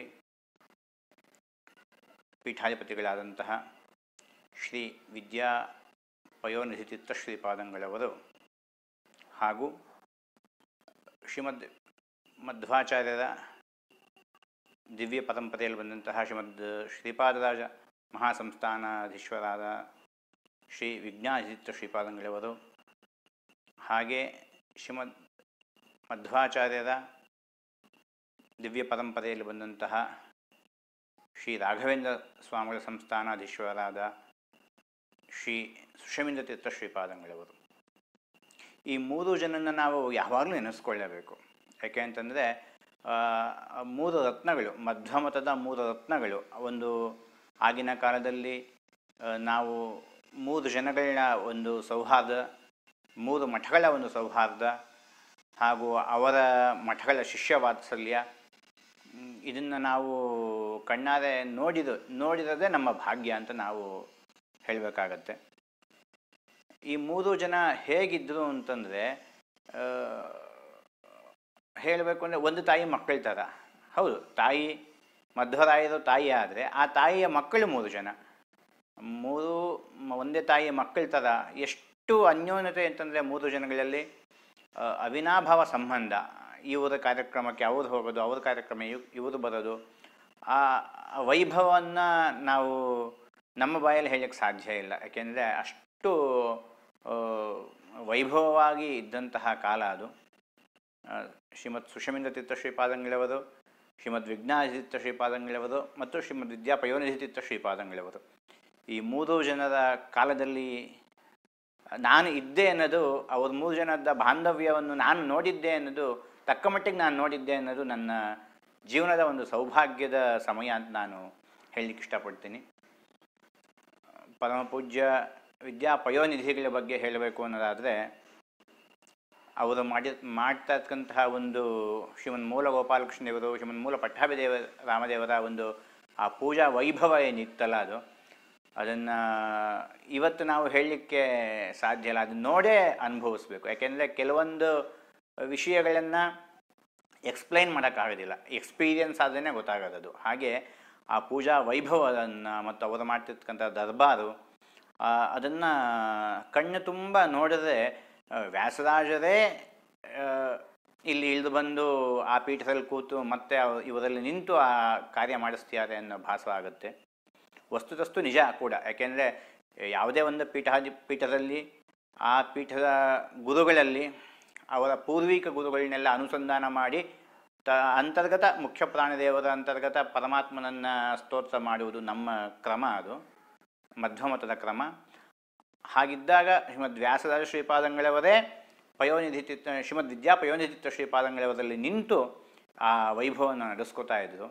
ಪೀಠಾಧಿಪತಿಗಳಾದಂತಹ ಶ್ರೀ ವಿದ್ಯಾ ಪಯೋನಿಧಿ ಚಿತ್ತ ಶ್ರೀಪಾದಂಗಳವರು ಹಾಗೂ ಶ್ರೀಮದ್ ಮಧ್ವಾಚಾರ್ಯರ ದಿವ್ಯ ಪರಂಪರೆಯಲ್ಲಿ ಬಂದಂತಹ ಶ್ರೀಮದ್ ಶ್ರೀಪಾದರಾಜ ಮಹಾಸಂಸ್ಥಾನಾಧೀಶ್ವರಾದ ಶ್ರೀ ವಿಜ್ಞಾನಚಿತ್ರ ಶ್ರೀಪಾದಂಗಳವರು ಹಾಗೆ ಶ್ರೀಮದ್ ಮಧ್ವಾಚಾರ್ಯರ ದಿವ್ಯ ಪರಂಪರೆಯಲ್ಲಿ ಬಂದಂತಹ ಶ್ರೀ ರಾಘವೇಂದ್ರ ಸ್ವಾಮಿಗಳ ಸಂಸ್ಥಾನಾಧೀಶ್ವರಾದ ಶ್ರೀ ಸುಷಮಿಂದ್ರ ತೀರ್ಥ ಶ್ರೀಪಾದಂಗಳವರು ಈ ಮೂರು ಜನನ ನಾವು ಯಾವಾಗಲೂ ನೆನೆಸ್ಕೊಳ್ಳಬೇಕು ಯಾಕೆ ಅಂತಂದರೆ ಮೂರು ರತ್ನಗಳು ಮಧ್ವಮತದ ಮೂರು ರತ್ನಗಳು ಒಂದು ಆಗಿನ ಕಾಲದಲ್ಲಿ ಆ, ನಾವು ಮೂರು ಜನಗಳ ಒಂದು ಸೌಹಾರ್ದ ಮೂರು ಮಠಗಳ ಒಂದು ಸೌಹಾರ್ದ ಹಾಗೂ ಅವರ ಮಠಗಳ ಶಿಷ್ಯ ವಾತ್ಸಲ್ಯ ಇದನ್ನು ನಾವು ಕಣ್ಣಾರೆ ನೋಡಿದ ನೋಡಿರೋದೇ ನಮ್ಮ ಭಾಗ್ಯ ಅಂತ ನಾವು ಹೇಳಬೇಕಾಗತ್ತೆ ಈ ಮೂರು ಜನ ಹೇಗಿದ್ದರು ಅಂತಂದರೆ ಹೇಳಬೇಕು ಅಂದರೆ ಒಂದು ತಾಯಿ ಮಕ್ಕಳ ಥರ ಹೌದು ತಾಯಿ ಮಧ್ವರಾಯರು ತಾಯಿ ಆದರೆ ಆ ತಾಯಿಯ ಮಕ್ಕಳು ಮೂರು ಜನ ಮೂರು ಮ- ಒಂದೇ ತಾಯಿಯ ಮಕ್ಕಳ ಥರ ಎಷ್ಟು ಅನ್ಯೋನ್ಯತೆ ಅಂತಂದರೆ ಮೂರು ಜನಗಳಲ್ಲಿ ಆ, ಅವಿನಾಭಾವ ಸಂಬಂಧ ಇವರ ಕಾರ್ಯಕ್ರಮಕ್ಕೆ ಅವ್ರು ಹೋಗೋದು ಅವ್ರ ಕಾರ್ಯಕ್ರಮ ಇವ್ ಇವರು ಬರೋದು ಆ ಆ ವೈಭವವನ್ನು ನಾವು ನಮ್ಮ ಬಾಯಲ್ಲಿ ಹೇಳಕ್ಕೆ ಸಾಧ್ಯ ಇಲ್ಲ ಯಾಕೆಂದರೆ ಅಷ್ಟು ಆ, ವೈಭವವಾಗಿ ಇದ್ದಂತಹ ಕಾಲ ಅದು ಆ, ಶ್ರೀಮದ್ ಸುಷಮಿಂದ್ರ ತೀರ್ಥ ಶ್ರೀಪಾದಂಗಳವರು ಶ್ರೀಮದ್ ವಿಜ್ಞಾನ ತೀರ್ಥ ಶ್ರೀಪಾದಂಗಳವರು ಮತ್ತು ಶ್ರೀಮದ್ ವಿದ್ಯಾಪಯೋನಿಧಿ ತೀರ್ಥ ಶ್ರೀಪಾದಂಗಳವರು ಈ ಮೂರು ಜನರ ಕಾಲದಲ್ಲಿ ನಾನು ಇದ್ದೆ ಅನ್ನೋದು ಅವ್ರ ಮೂರು ಜನದ ಬಾಂಧವ್ಯವನ್ನು ನಾನು ನೋಡಿದ್ದೆ ಅನ್ನೋದು ತಕ್ಕ ಮಟ್ಟಿಗೆ ನಾನು ನೋಡಿದ್ದೆ ಅನ್ನೋದು ನನ್ನ ಜೀವನದ ಒಂದು ಸೌಭಾಗ್ಯದ ಸಮಯ ಅಂತ ನಾನು ಹೇಳಲಿಕ್ಕೆ ಇಷ್ಟಪಡ್ತೀನಿ ಪರಮ ಪೂಜ್ಯ ವಿದ್ಯಾ ಪಯೋನಿಧಿಗಳ ಬಗ್ಗೆ ಹೇಳಬೇಕು ಅನ್ನೋದಾದರೆ ಅವರು ಮಾಡಿ ಮಾಡ್ತಾ ಇರ್ತಕ್ಕಂತಹ ಒಂದು ಶ್ರೀಮನ್ ಮೂಲ ಗೋಪಾಲಕೃಷ್ಣ ದೇವರು ಶ್ರೀಮನ್ ಮೂಲ ಪಟ್ಟಾಭಿದೇವ ರಾಮದೇವರ ಒಂದು ಆ ಪೂಜಾ ವೈಭವ ಏನಿತ್ತಲ್ಲ ಅದು ಅದನ್ನು ಇವತ್ತು ನಾವು ಹೇಳಲಿಕ್ಕೆ ಸಾಧ್ಯ ಇಲ್ಲ ಅದು ನೋಡೇ ಅನುಭವಿಸ್ಬೇಕು ಯಾಕೆಂದರೆ ಕೆಲವೊಂದು ವಿಷಯಗಳನ್ನು ಎಕ್ಸ್ಪ್ಲೈನ್ ಮಾಡೋಕ್ಕಾಗೋದಿಲ್ಲ ಎಕ್ಸ್ಪೀರಿಯನ್ಸ್ ಆದ್ರೇ ಗೊತ್ತಾಗೋದು ಅದು ಹಾಗೆ ಆ ಪೂಜಾ ವೈಭವವನ್ನು ಮತ್ತು ಅವರು ಮಾಡ್ತಿರ್ತಕ್ಕಂಥ ದರ್ಬಾರು ಅದನ್ನು ಕಣ್ಣು ತುಂಬ ನೋಡಿದ್ರೆ ಆ, ವ್ಯಾಸರಾಜರೇ ಆ, ಇಲ್ಲಿ ಇಳಿದು ಬಂದು ಆ ಪೀಠದಲ್ಲಿ ಕೂತು ಮತ್ತೆ ಅವ- ಇವರಲ್ಲಿ ನಿಂತು ಆ ಕಾರ್ಯ ಮಾಡಿಸ್ತಿದ್ದಾರೆ ಅನ್ನೋ ಭಾಸ ಆಗುತ್ತೆ ವಸ್ತುತಸ್ತು ನಿಜ ಕೂಡ ಯಾಕೆಂದರೆ ಯಾವುದೇ ಒಂದು ಪೀಠಾಧಿ ಪೀಠದಲ್ಲಿ ಆ ಪೀಠದ ಗುರುಗಳಲ್ಲಿ ಅವರ ಪೂರ್ವಿಕ ಗುರುಗಳನ್ನೆಲ್ಲ ಅನುಸಂಧಾನ ಮಾಡಿ ತ ಅಂತರ್ಗತ ಮುಖ್ಯ ಪ್ರಾಣದೇವರ ಅಂತರ್ಗತ ಪರಮಾತ್ಮನನ್ನು ಸ್ತೋತ್ರ ಮಾಡುವುದು ನಮ್ಮ ಕ್ರಮ ಅದು ಮಧ್ವಮತದ ಕ್ರಮ ಹಾಗಿದ್ದಾಗ ಶ್ರೀಮದ್ ವ್ಯಾಸರಾಜ ಶ್ರೀಪಾದಂಗಳವರೇ ಪಯೋನಿಧಿತಿತ್ವ ಶ್ರೀಮದ್ ವಿದ್ಯಾ ಪಯೋನಿಧಿತ್ವ ಶ್ರೀಪಾದಂಗಳವರಲ್ಲಿ ನಿಂತು ಆ ವೈಭವವನ್ನು ನಡೆಸ್ಕೋತಾ ಇದ್ರು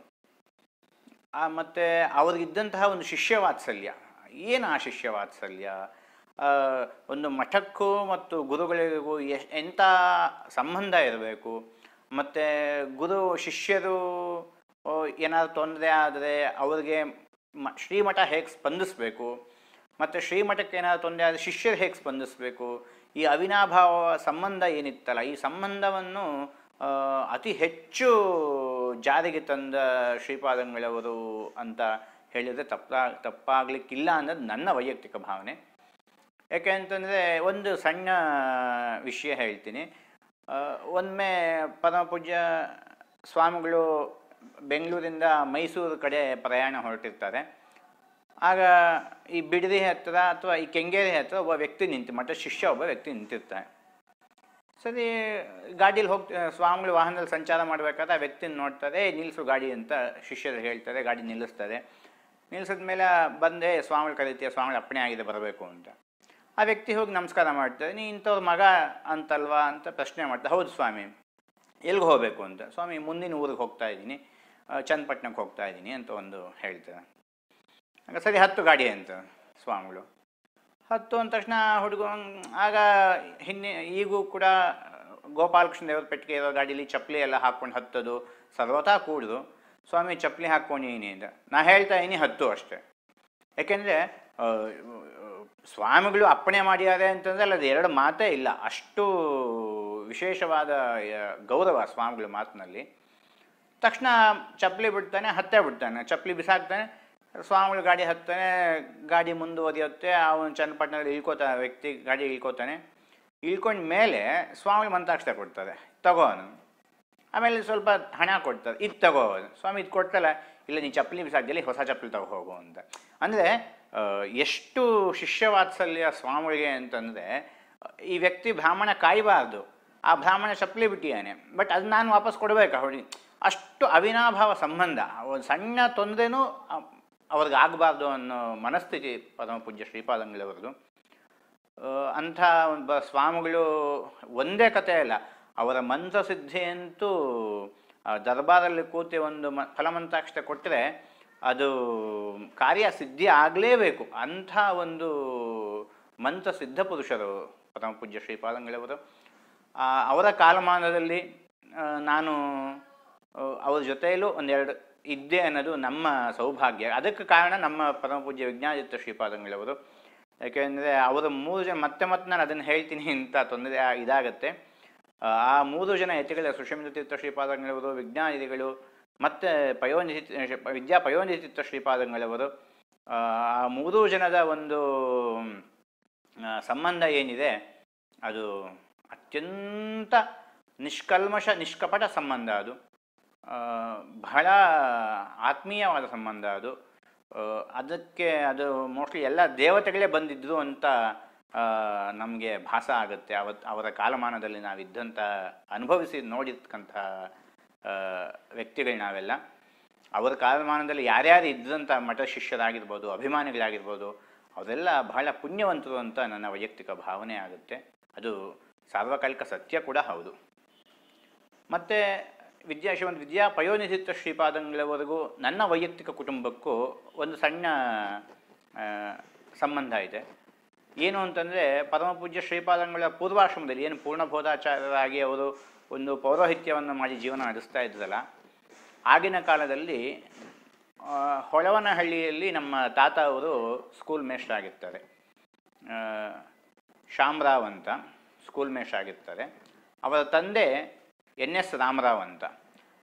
ಆ ಮತ್ತು ಅವ್ರಿಗಿದ್ದಂತಹ ಒಂದು ಶಿಷ್ಯ ವಾತ್ಸಲ್ಯ ಏನು ಆ ಶಿಷ್ಯ ವಾತ್ಸಲ್ಯ ಆ, ಒಂದು ಮಠಕ್ಕೂ ಮತ್ತು ಗುರುಗಳಿಗೂ ಎಶ್ ಎಂಥ ಸಂಬಂಧ ಇರಬೇಕು ಮತ್ತು ಗುರು ಶಿಷ್ಯರು ಏನಾದ್ರು ತೊಂದರೆ ಆದರೆ ಅವ್ರಿಗೆ ಮ ಶ್ರೀಮಠ ಹೇಗೆ ಸ್ಪಂದಿಸಬೇಕು ಮತ್ತು ಶ್ರೀಮಠಕ್ಕೆ ಏನಾದ್ರು ತೊಂದರೆ ಆದರೆ ಶಿಷ್ಯರು ಹೇಗೆ ಸ್ಪಂದಿಸಬೇಕು ಈ ಅವಿನಾಭಾವ ಸಂಬಂಧ ಏನಿತ್ತಲ್ಲ ಈ ಸಂಬಂಧವನ್ನು ಆ, ಅತಿ ಹೆಚ್ಚು ಜಾರಿಗೆ ತಂದ ಶ್ರೀಪಾದಂಗಳವರು ಅಂತ ಹೇಳಿದರೆ ತಪ್ಪ ತಪ್ಪಾಗಲಿಕ್ಕಿಲ್ಲ ಅನ್ನೋದು ನನ್ನ ವೈಯಕ್ತಿಕ ಭಾವನೆ ಯಾಕೆ ಅಂತಂದರೆ ಒಂದು ಸಣ್ಣ ವಿಷಯ ಹೇಳ್ತೀನಿ ಆ, ಒಮ್ಮೆ ಪರಮಪೂಜ್ಯ ಸ್ವಾಮಿಗಳು ಬೆಂಗಳೂರಿಂದ ಮೈಸೂರು ಕಡೆ ಪ್ರಯಾಣ ಹೊರಟಿರ್ತಾರೆ ಆಗ ಈ ಬಿಡದಿ ಹತ್ತಿರ ಅಥವಾ ಈ ಕೆಂಗೇರಿ ಹತ್ತಿರ ಒಬ್ಬ ವ್ಯಕ್ತಿ ನಿಂತು ಮಠ ಶಿಷ್ಯ ಒಬ್ಬ ವ್ಯಕ್ತಿ ನಿಂತಿರ್ತಾನೆ ಸರಿ ಗಾಡೀಲಿ ಹೋಗ್ತ ಸ್ವಾಮಿಗಳು ವಾಹನದಲ್ಲಿ ಸಂಚಾರ ಮಾಡಬೇಕಾದ್ರೆ ಆ ವ್ಯಕ್ತಿನ ನೋಡ್ತಾರೆ "ಏ, ನಿಲ್ಲಿಸು ಗಾಡಿ ಅಂತ ಶಿಷ್ಯರು ಹೇಳ್ತಾರೆ ಗಾಡಿ ನಿಲ್ಲಿಸ್ತಾರೆ ನಿಲ್ಲಿಸಿದ ಮೇಲೆ ಬಂದೆ ಸ್ವಾಮಿಗಳು ಕರೀತೀಯ ಸ್ವಾಮಿಗಳು ಅಪ್ಪಣೆ ಆಗಿದೆ ಬರಬೇಕು ಅಂತ ಆ ವ್ಯಕ್ತಿ ಹೋಗಿ ನಮಸ್ಕಾರ ಮಾಡ್ತಾರೆ ನೀ ಇಂಥವ್ರ ಮಗ ಅಂತಲ್ವಾ ಅಂತ ಪ್ರಶ್ನೆ ಮಾಡ್ತಾರೆ ಹೌದು ಸ್ವಾಮಿ ಎಲ್ಲಿಗೆ ಹೋಗಬೇಕು ಅಂತ ಸ್ವಾಮಿ ಮುಂದಿನ ಊರಿಗೆ ಹೋಗ್ತಾ ಇದ್ದೀನಿ ಆ, ಚನ್ನಪಟ್ಟಣಕ್ಕೆ ಹೋಗ್ತಾ ಇದ್ದೀನಿ ಅಂತ ಒಂದು ಹೇಳ್ತಾರೆ ಆಗ ಸರಿ ಹತ್ತು ಗಾಡಿ ಅಂತ ಸ್ವಾಮಿಗಳು ಹತ್ತು ಅಂದ ತಕ್ಷಣ ಹುಡುಗ ಆಗ ಹಿಂದೆ ಈಗೂ ಕೂಡ ಗೋಪಾಲಕೃಷ್ಣ ದೇವರ ಪೆಟ್ಟಿಗೆ ಇರೋ ಗಾಡೀಲಿ ಚಪ್ಪಲಿ ಎಲ್ಲ ಹಾಕ್ಕೊಂಡು ಹತ್ತೋದು ಸರ್ವತಾ ಕೂಡುದು ಸ್ವಾಮಿ ಚಪ್ಪಲಿ ಹಾಕ್ಕೊಂಡಿನಿ ಅಂತ ನಾ ಹೇಳ್ತಾ ಇದ್ದೀನಿ ಹತ್ತು ಅಷ್ಟೇ ಯಾಕೆಂದರೆ ಸ್ವಾಮಿಗಳು ಅಪ್ಪಣೆ ಮಾಡ್ಯಾರೆ ಅಂತಂದ್ರೆ ಅಲ್ಲಿ ಅದು ಎರಡು ಮಾತೇ ಇಲ್ಲ ಅಷ್ಟು ವಿಶೇಷವಾದ ಆ, ಗೌರವ ಸ್ವಾಮಿಗಳ ಮಾತಿನಲ್ಲಿ ತಕ್ಷಣ ಚಪ್ಪಲಿ ಬಿಡ್ತಾನೆ ಹತ್ತೇ ಬಿಡ್ತಾನೆ ಚಪ್ಪಲಿ ಬಿಸಾಕ್ತಾನೆ ಸ್ವಾಮಿಗಳು ಗಾಡಿ ಹತ್ತಾನೆ ಗಾಡಿ ಮುಂದುವರಿಯುತ್ತೆ ಅವನು ಚನ್ನಪಟ್ಟಣದಲ್ಲಿ ಇಳ್ಕೋತಾನೆ ವ್ಯಕ್ತಿ ಗಾಡಿ ಇಳ್ಕೋತಾನೆ ಇಳ್ಕೊಂಡ ಮೇಲೆ ಸ್ವಾಮಿಗಳು ಮಂತಾಕ್ಷರ ಕೊಡ್ತಾರೆ ತಗೋ ಅವನು ಆಮೇಲೆ ಸ್ವಲ್ಪ ಹಣ ಕೊಡ್ತಾರೆ ಇದು ತಗೋ ಸ್ವಾಮಿ ಇದು ಕೊಡ್ತಲ್ಲ ಇಲ್ಲ ನೀನು ಚಪ್ಪಲಿ ಬಿಸಾಕ್ದಲ್ಲಿ ಹೊಸ ಚಪ್ಪಲಿ ತಗೋ ಹೋಗು ಅಂತ ಅಂದರೆ ಎಷ್ಟು ಶಿಷ್ಯ ವಾತ್ಸಲ್ಯ ಸ್ವಾಮಿಗಳಿಗೆ ಅಂತಂದರೆ ಈ ವ್ಯಕ್ತಿ ಬ್ರಾಹ್ಮಣ ಕಾಯಬಾರ್ದು ಆ ಬ್ರಾಹ್ಮಣ ಚಪ್ಪಲಿ ಬಿಟ್ಟಿಯಾನೆ ಬಟ್ ಅದು ನಾನು ವಾಪಸ್ ಕೊಡಬೇಕಾ ಹುಡುಗಿ ಅಷ್ಟು ಅವಿನಾಭಾವ ಸಂಬಂಧ ಒಂದು ಸಣ್ಣ ತೊಂದರೆನೂ ಅವ್ರಿಗೆ ಆಗಬಾರ್ದು ಅನ್ನೋ ಮನಸ್ಥಿತಿ ಪರಮ ಪೂಜ್ಯ ಶ್ರೀಪಾದಂಗಳವರದು ಆ, ಅಂಥ ಒಬ್ಬ ಸ್ವಾಮಿಗಳು ಒಂದೇ ಕಥೆ ಅಲ್ಲ ಅವರ ಮಂತ್ರಸಿದ್ಧಿ ಅಂತೂ ಆ, ದರ್ಬಾರಲ್ಲಿ ಕೂತಿ ಒಂದು ಮ ಫಲಮಂತಾಕ್ಷತೆ ಕೊಟ್ಟರೆ ಅದು ಕಾರ್ಯ ಸಿದ್ಧಿ ಆಗಲೇಬೇಕು ಅಂಥ ಒಂದು ಮಂತ್ರ ಸಿದ್ಧ ಪುರುಷರು ಪರಮ ಪೂಜ್ಯ ಶ್ರೀಪಾದಂಗಳವರು ಆ, ಅವರ ಕಾಲಮಾನದಲ್ಲಿ ಆ, ನಾನು ಆ, ಅವ್ರ ಜೊತೆಯಲ್ಲೂ ಒಂದೆರಡು ಇದ್ದೆ ಅನ್ನೋದು ನಮ್ಮ ಸೌಭಾಗ್ಯ ಅದಕ್ಕೆ ಕಾರಣ ನಮ್ಮ ಪರಮ ಪೂಜ್ಯ ವಿಜ್ಞಾನಯುಕ್ತ ಶ್ರೀಪಾದಂಗಳವರು ಯಾಕೆಂದರೆ ಅವರ ಮೂರು ಜನ ಮತ್ತೆ ಮತ್ತೆ ನಾನು ಅದನ್ನು ಹೇಳ್ತೀನಿ ಅಂತ ತೊಂದರೆ ಆ- ಇದಾಗತ್ತೆ ಆ, ಆ ಮೂರು ಜನ ಯತಿಗಳ ಸುಷಮಿತ ತೀರ್ಥ ಶ್ರೀಪಾದಂಗಳವರು ವಿಜ್ಞಾನಿಗಳು ಮತ್ತು ಪಯೋನಿಧಿ ವಿದ್ಯಾ ಪಯೋನಿಧಿ ತೀರ್ಥ ಶ್ರೀಪಾದಂಗಳವರು ಆ ಆ ಮೂರೂ ಜನದ ಒಂದು ಆ, ಸಂಬಂಧ ಏನಿದೆ ಅದು ಅತ್ಯಂತ ನಿಷ್ಕಲ್ಮಶ ನಿಷ್ಕಪಟ ಸಂಬಂಧ ಅದು ಆ, ಬಹಳ ಆತ್ಮೀಯವಾದ ಸಂಬಂಧ ಅದು ಆ, ಅದಕ್ಕೆ ಅದು ಮೋಸ್ಟ್ಲಿ ಎಲ್ಲ ದೇವತೆಗಳೇ ಬಂದಿದ್ರು ಅಂತ ನಮಗೆ ಭಾಸ ಆಗುತ್ತೆ ಅವತ್ ಅವರ ಕಾಲಮಾನದಲ್ಲಿ ನಾವಿದ್ದಂಥ ಅನುಭವಿಸಿ ನೋಡಿರ್ತಕ್ಕಂಥ ವ್ಯಕ್ತಿಗಳು ನಾವೆಲ್ಲ ಅವರ ಕಾಲಮಾನದಲ್ಲಿ ಯಾರ್ಯಾರು ಇದ್ದಂಥ ಮಠ ಶಿಷ್ಯರಾಗಿರ್ಬೋದು ಅಭಿಮಾನಿಗಳಾಗಿರ್ಬೋದು ಅವರೆಲ್ಲ ಬಹಳ ಪುಣ್ಯವಂತರು ಅಂತ ನನ್ನ ವೈಯಕ್ತಿಕ ಭಾವನೆ ಆಗುತ್ತೆ ಅದು ಸಾರ್ವಕಾಲಿಕ ಸತ್ಯ ಕೂಡ ಹೌದು ಮತ್ತು ವಿದ್ಯಾ ಶ್ರೀಮಂತ ವಿದ್ಯಾ ಪಯೋನಿಧಿತ್ವ ಶ್ರೀಪಾದಂಗಳವರೆಗೂ ನನ್ನ ವೈಯಕ್ತಿಕ ಕುಟುಂಬಕ್ಕೂ ಒಂದು ಸಣ್ಣ ಆ, ಸಂಬಂಧ ಇದೆ ಏನು ಅಂತಂದರೆ ಪರಮ ಪೂಜ್ಯ ಶ್ರೀಪಾದಂಗಳ ಪೂರ್ವಾಶ್ರಮದಲ್ಲಿ ಏನು ಪೂರ್ಣಬೋಧಾಚಾರ್ಯರಾಗಿ ಅವರು ಒಂದು ಪೌರೋಹಿತ್ಯವನ್ನು ಮಾಡಿ ಜೀವನ ನಡೆಸ್ತಾ ಇದ್ರಲ್ಲ ಆಗಿನ ಕಾಲದಲ್ಲಿ ಆ, ಹೊಳವನಹಳ್ಳಿಯಲ್ಲಿ ನಮ್ಮ ತಾತ ಅವರು ಸ್ಕೂಲ್ ಮೇಸ್ಟ್ರ್ ಆಗಿರ್ತಾರೆ ಆ, ಶಾಮರಾವ್ ಅಂತ ಸ್ಕೂಲ್ ಮೇಸ್ಟ್ರ್ ಆಗಿರ್ತಾರೆ ಅವರ ತಂದೆ ಎನ್ ಎಸ್ ರಾಮರಾವ್ ಅಂತ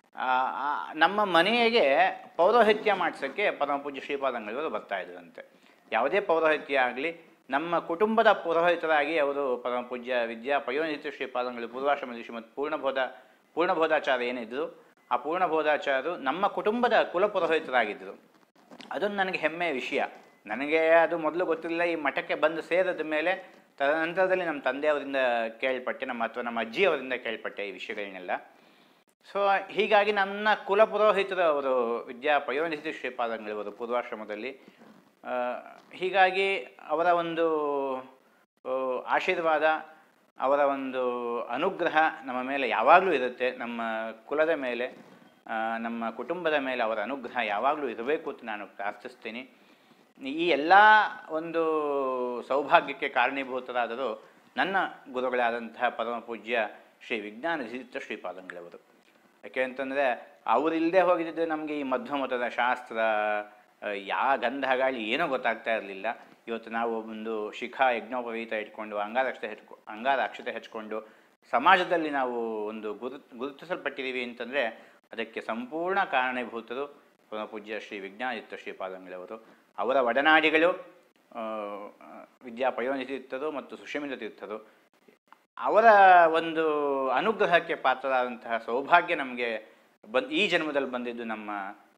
ಆ, ಆ, ನಮ್ಮ ಮನೆಗೆ ಪೌರೋಹಿತ್ಯ ಮಾಡಿಸೋಕ್ಕೆ ಪರಮ ಪೂಜ್ಯ ಶ್ರೀಪಾದಂಗಳವರು ಬರ್ತಾ ಇದ್ರಂತೆ ಯಾವುದೇ ಪೌರೋಹಿತ್ಯ ಆಗಲಿ ನಮ್ಮ ಕುಟುಂಬದ ಪುರೋಹಿತರಾಗಿ ಅವರು ಪರಮ ಪೂಜ್ಯ ವಿದ್ಯಾ ಪಯೋನಿತ್ಯ ಶ್ರೀಪಾದಂಗಳು ಪೂರ್ವಾಶ್ರಮದಲ್ಲಿ ಶ್ರೀಮತ್ ಪೂರ್ಣಬೋಧ ಪೂರ್ಣಬೋಧಾಚಾರ್ಯ ಏನಿದ್ರು ಆ ಪೂರ್ಣಬೋಧಾಚಾರ್ಯರು ನಮ್ಮ ಕುಟುಂಬದ ಕುಲಪುರೋಹಿತರಾಗಿದ್ದರು ಅದೊಂದು ನನಗೆ ಹೆಮ್ಮೆಯ ವಿಷಯ ನನಗೆ ಅದು ಮೊದಲು ಗೊತ್ತಿಲ್ಲ ಈ ಮಠಕ್ಕೆ ಬಂದು ಸೇರಿದ ಮೇಲೆ ತದನಂತರದಲ್ಲಿ ನಮ್ಮ ತಂದೆಯವರಿಂದ ಕೇಳ್ಪಟ್ಟೆ ನಮ್ಮ ಅಥವಾ ನಮ್ಮ ಅಜ್ಜಿಯವರಿಂದ ಕೇಳ್ಪಟ್ಟೆ ಈ ವಿಷಯಗಳನ್ನೆಲ್ಲ ಸೊ ಹೀಗಾಗಿ ನನ್ನ ಕುಲಪುರೋಹಿತರು ಅವರು ವಿದ್ಯಾ ಪಯೋನಿಧಿ ಶ್ರೀಪಾದಂಗಳವರು ಪೂರ್ವಾಶ್ರಮದಲ್ಲಿ ಆ, ಹೀಗಾಗಿ ಅವರ ಒಂದು ಆ, ಆಶೀರ್ವಾದ ಅವರ ಒಂದು ಅನುಗ್ರಹ ನಮ್ಮ ಮೇಲೆ ಯಾವಾಗಲೂ ಇರುತ್ತೆ ನಮ್ಮ ಕುಲದ ಮೇಲೆ ಆ, ನಮ್ಮ ಕುಟುಂಬದ ಮೇಲೆ ಅವರ ಅನುಗ್ರಹ ಯಾವಾಗಲೂ ಇರಬೇಕು ಅಂತ ನಾನು ಪ್ರಾರ್ಥಿಸ್ತೀನಿ ಈ ಎಲ್ಲ ಒಂದು ಸೌಭಾಗ್ಯಕ್ಕೆ ಕಾರಣೀಭೂತರಾದರು ನನ್ನ ಗುರುಗಳಾದಂತಹ ಪರಮ ಪೂಜ್ಯ ಶ್ರೀ ವಿಜ್ಞಾನ ಧೀರ್ಥ ಶ್ರೀಪಾದಂಗಳವರು ಯಾಕೆ ಅಂತಂದರೆ ಅವರಿಲ್ಲದೆ ಹೋಗಿದ್ದರೆ ನಮಗೆ ಈ ಮಧ್ವಮತದ ಶಾಸ್ತ್ರ ಆ, ಯಾ ಗಂಧ ಗಾಳಿ ಏನೂ ಗೊತ್ತಾಗ್ತಾ ಇರಲಿಲ್ಲ ಇವತ್ತು ನಾವು ಒಂದು ಶಿಖಾ ಯಜ್ಞೋಪವೀತ ಇಟ್ಕೊಂಡು ಅಂಗಾರಕ್ಷತೆ ಹೆಚ್ಕೊ ಅಂಗಾರಾಕ್ಷತೆ ಹೆಚ್ಕೊಂಡು ಸಮಾಜದಲ್ಲಿ ನಾವು ಒಂದು ಗುರು ಗುರುತಿಸಲ್ಪಟ್ಟಿದ್ದೀವಿ ಅಂತಂದರೆ ಅದಕ್ಕೆ ಸಂಪೂರ್ಣ ಕಾರಣೀಭೂತರು ಪರಮ ಪೂಜ್ಯ ಶ್ರೀ ವಿಜ್ಞಾನಿತ್ವ ಶ್ರೀಪಾದಂಗಳವರು ಅವರ ಒಡನಾಡಿಗಳು ಆ, ವಿದ್ಯಾ ಪಯೋನಿ ತೀರ್ಥರು ಮತ್ತು ಸುಷಮಿತ ತೀರ್ಥರು ಅವರ ಒಂದು ಅನುಗ್ರಹಕ್ಕೆ ಪಾತ್ರರಾದಂತಹ ಸೌಭಾಗ್ಯ ನಮಗೆ ಬಂದ್ ಈ ಜನ್ಮದಲ್ಲಿ ಬಂದಿದ್ದು ನಮ್ಮ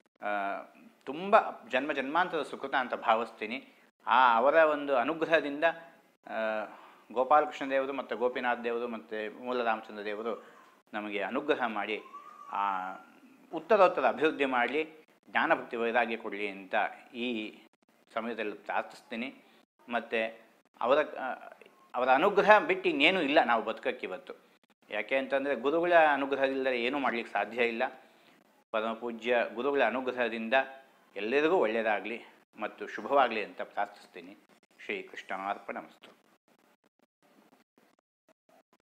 ತುಂಬ ಜನ್ಮ ಜನ್ಮಾಂತರದ ಸುಕೃತ ಅಂತ ಭಾವಿಸ್ತೀನಿ ಆ ಅವರ ಒಂದು ಅನುಗ್ರಹದಿಂದ ಆ, ಗೋಪಾಲಕೃಷ್ಣ ದೇವರು ಮತ್ತು ಗೋಪಿನಾಥ್ ದೇವರು ಮತ್ತು ಮೂಲ ರಾಮಚಂದ್ರ ದೇವರು ನಮಗೆ ಅನುಗ್ರಹ ಮಾಡಿ ಆ ಉತ್ತರೋತ್ತರ ಅಭಿವೃದ್ಧಿ ಮಾಡಲಿ ಜ್ಞಾನಭಕ್ತಿ ವೈರಾಗ್ಯ ಕೊಡಲಿ ಅಂತ ಈ ಸಮಯದಲ್ಲಿ ಪ್ರಾರ್ಥಿಸ್ತೀನಿ ಮತ್ತು ಅವರ ಆ, ಅವರ ಅನುಗ್ರಹ ಬಿಟ್ಟು ಇನ್ನೇನೂ ಇಲ್ಲ ನಾವು ಬದುಕಕ್ಕೆ ಇವತ್ತು ಯಾಕೆ ಅಂತಂದರೆ ಗುರುಗಳ ಅನುಗ್ರಹವಿಲ್ಲದೆ ಏನೂ ಮಾಡಲಿಕ್ಕೆ ಸಾಧ್ಯ ಇಲ್ಲ ಪರಮ ಪೂಜ್ಯ ಗುರುಗಳ ಅನುಗ್ರಹದಿಂದ ಎಲ್ಲರಿಗೂ ಒಳ್ಳೆಯದಾಗಲಿ ಮತ್ತು ಶುಭವಾಗಲಿ ಅಂತ ಪ್ರಾರ್ಥಿಸ್ತೀನಿ ಶ್ರೀ ಕೃಷ್ಣಾರ್ಪಣ ಮಸ್ತು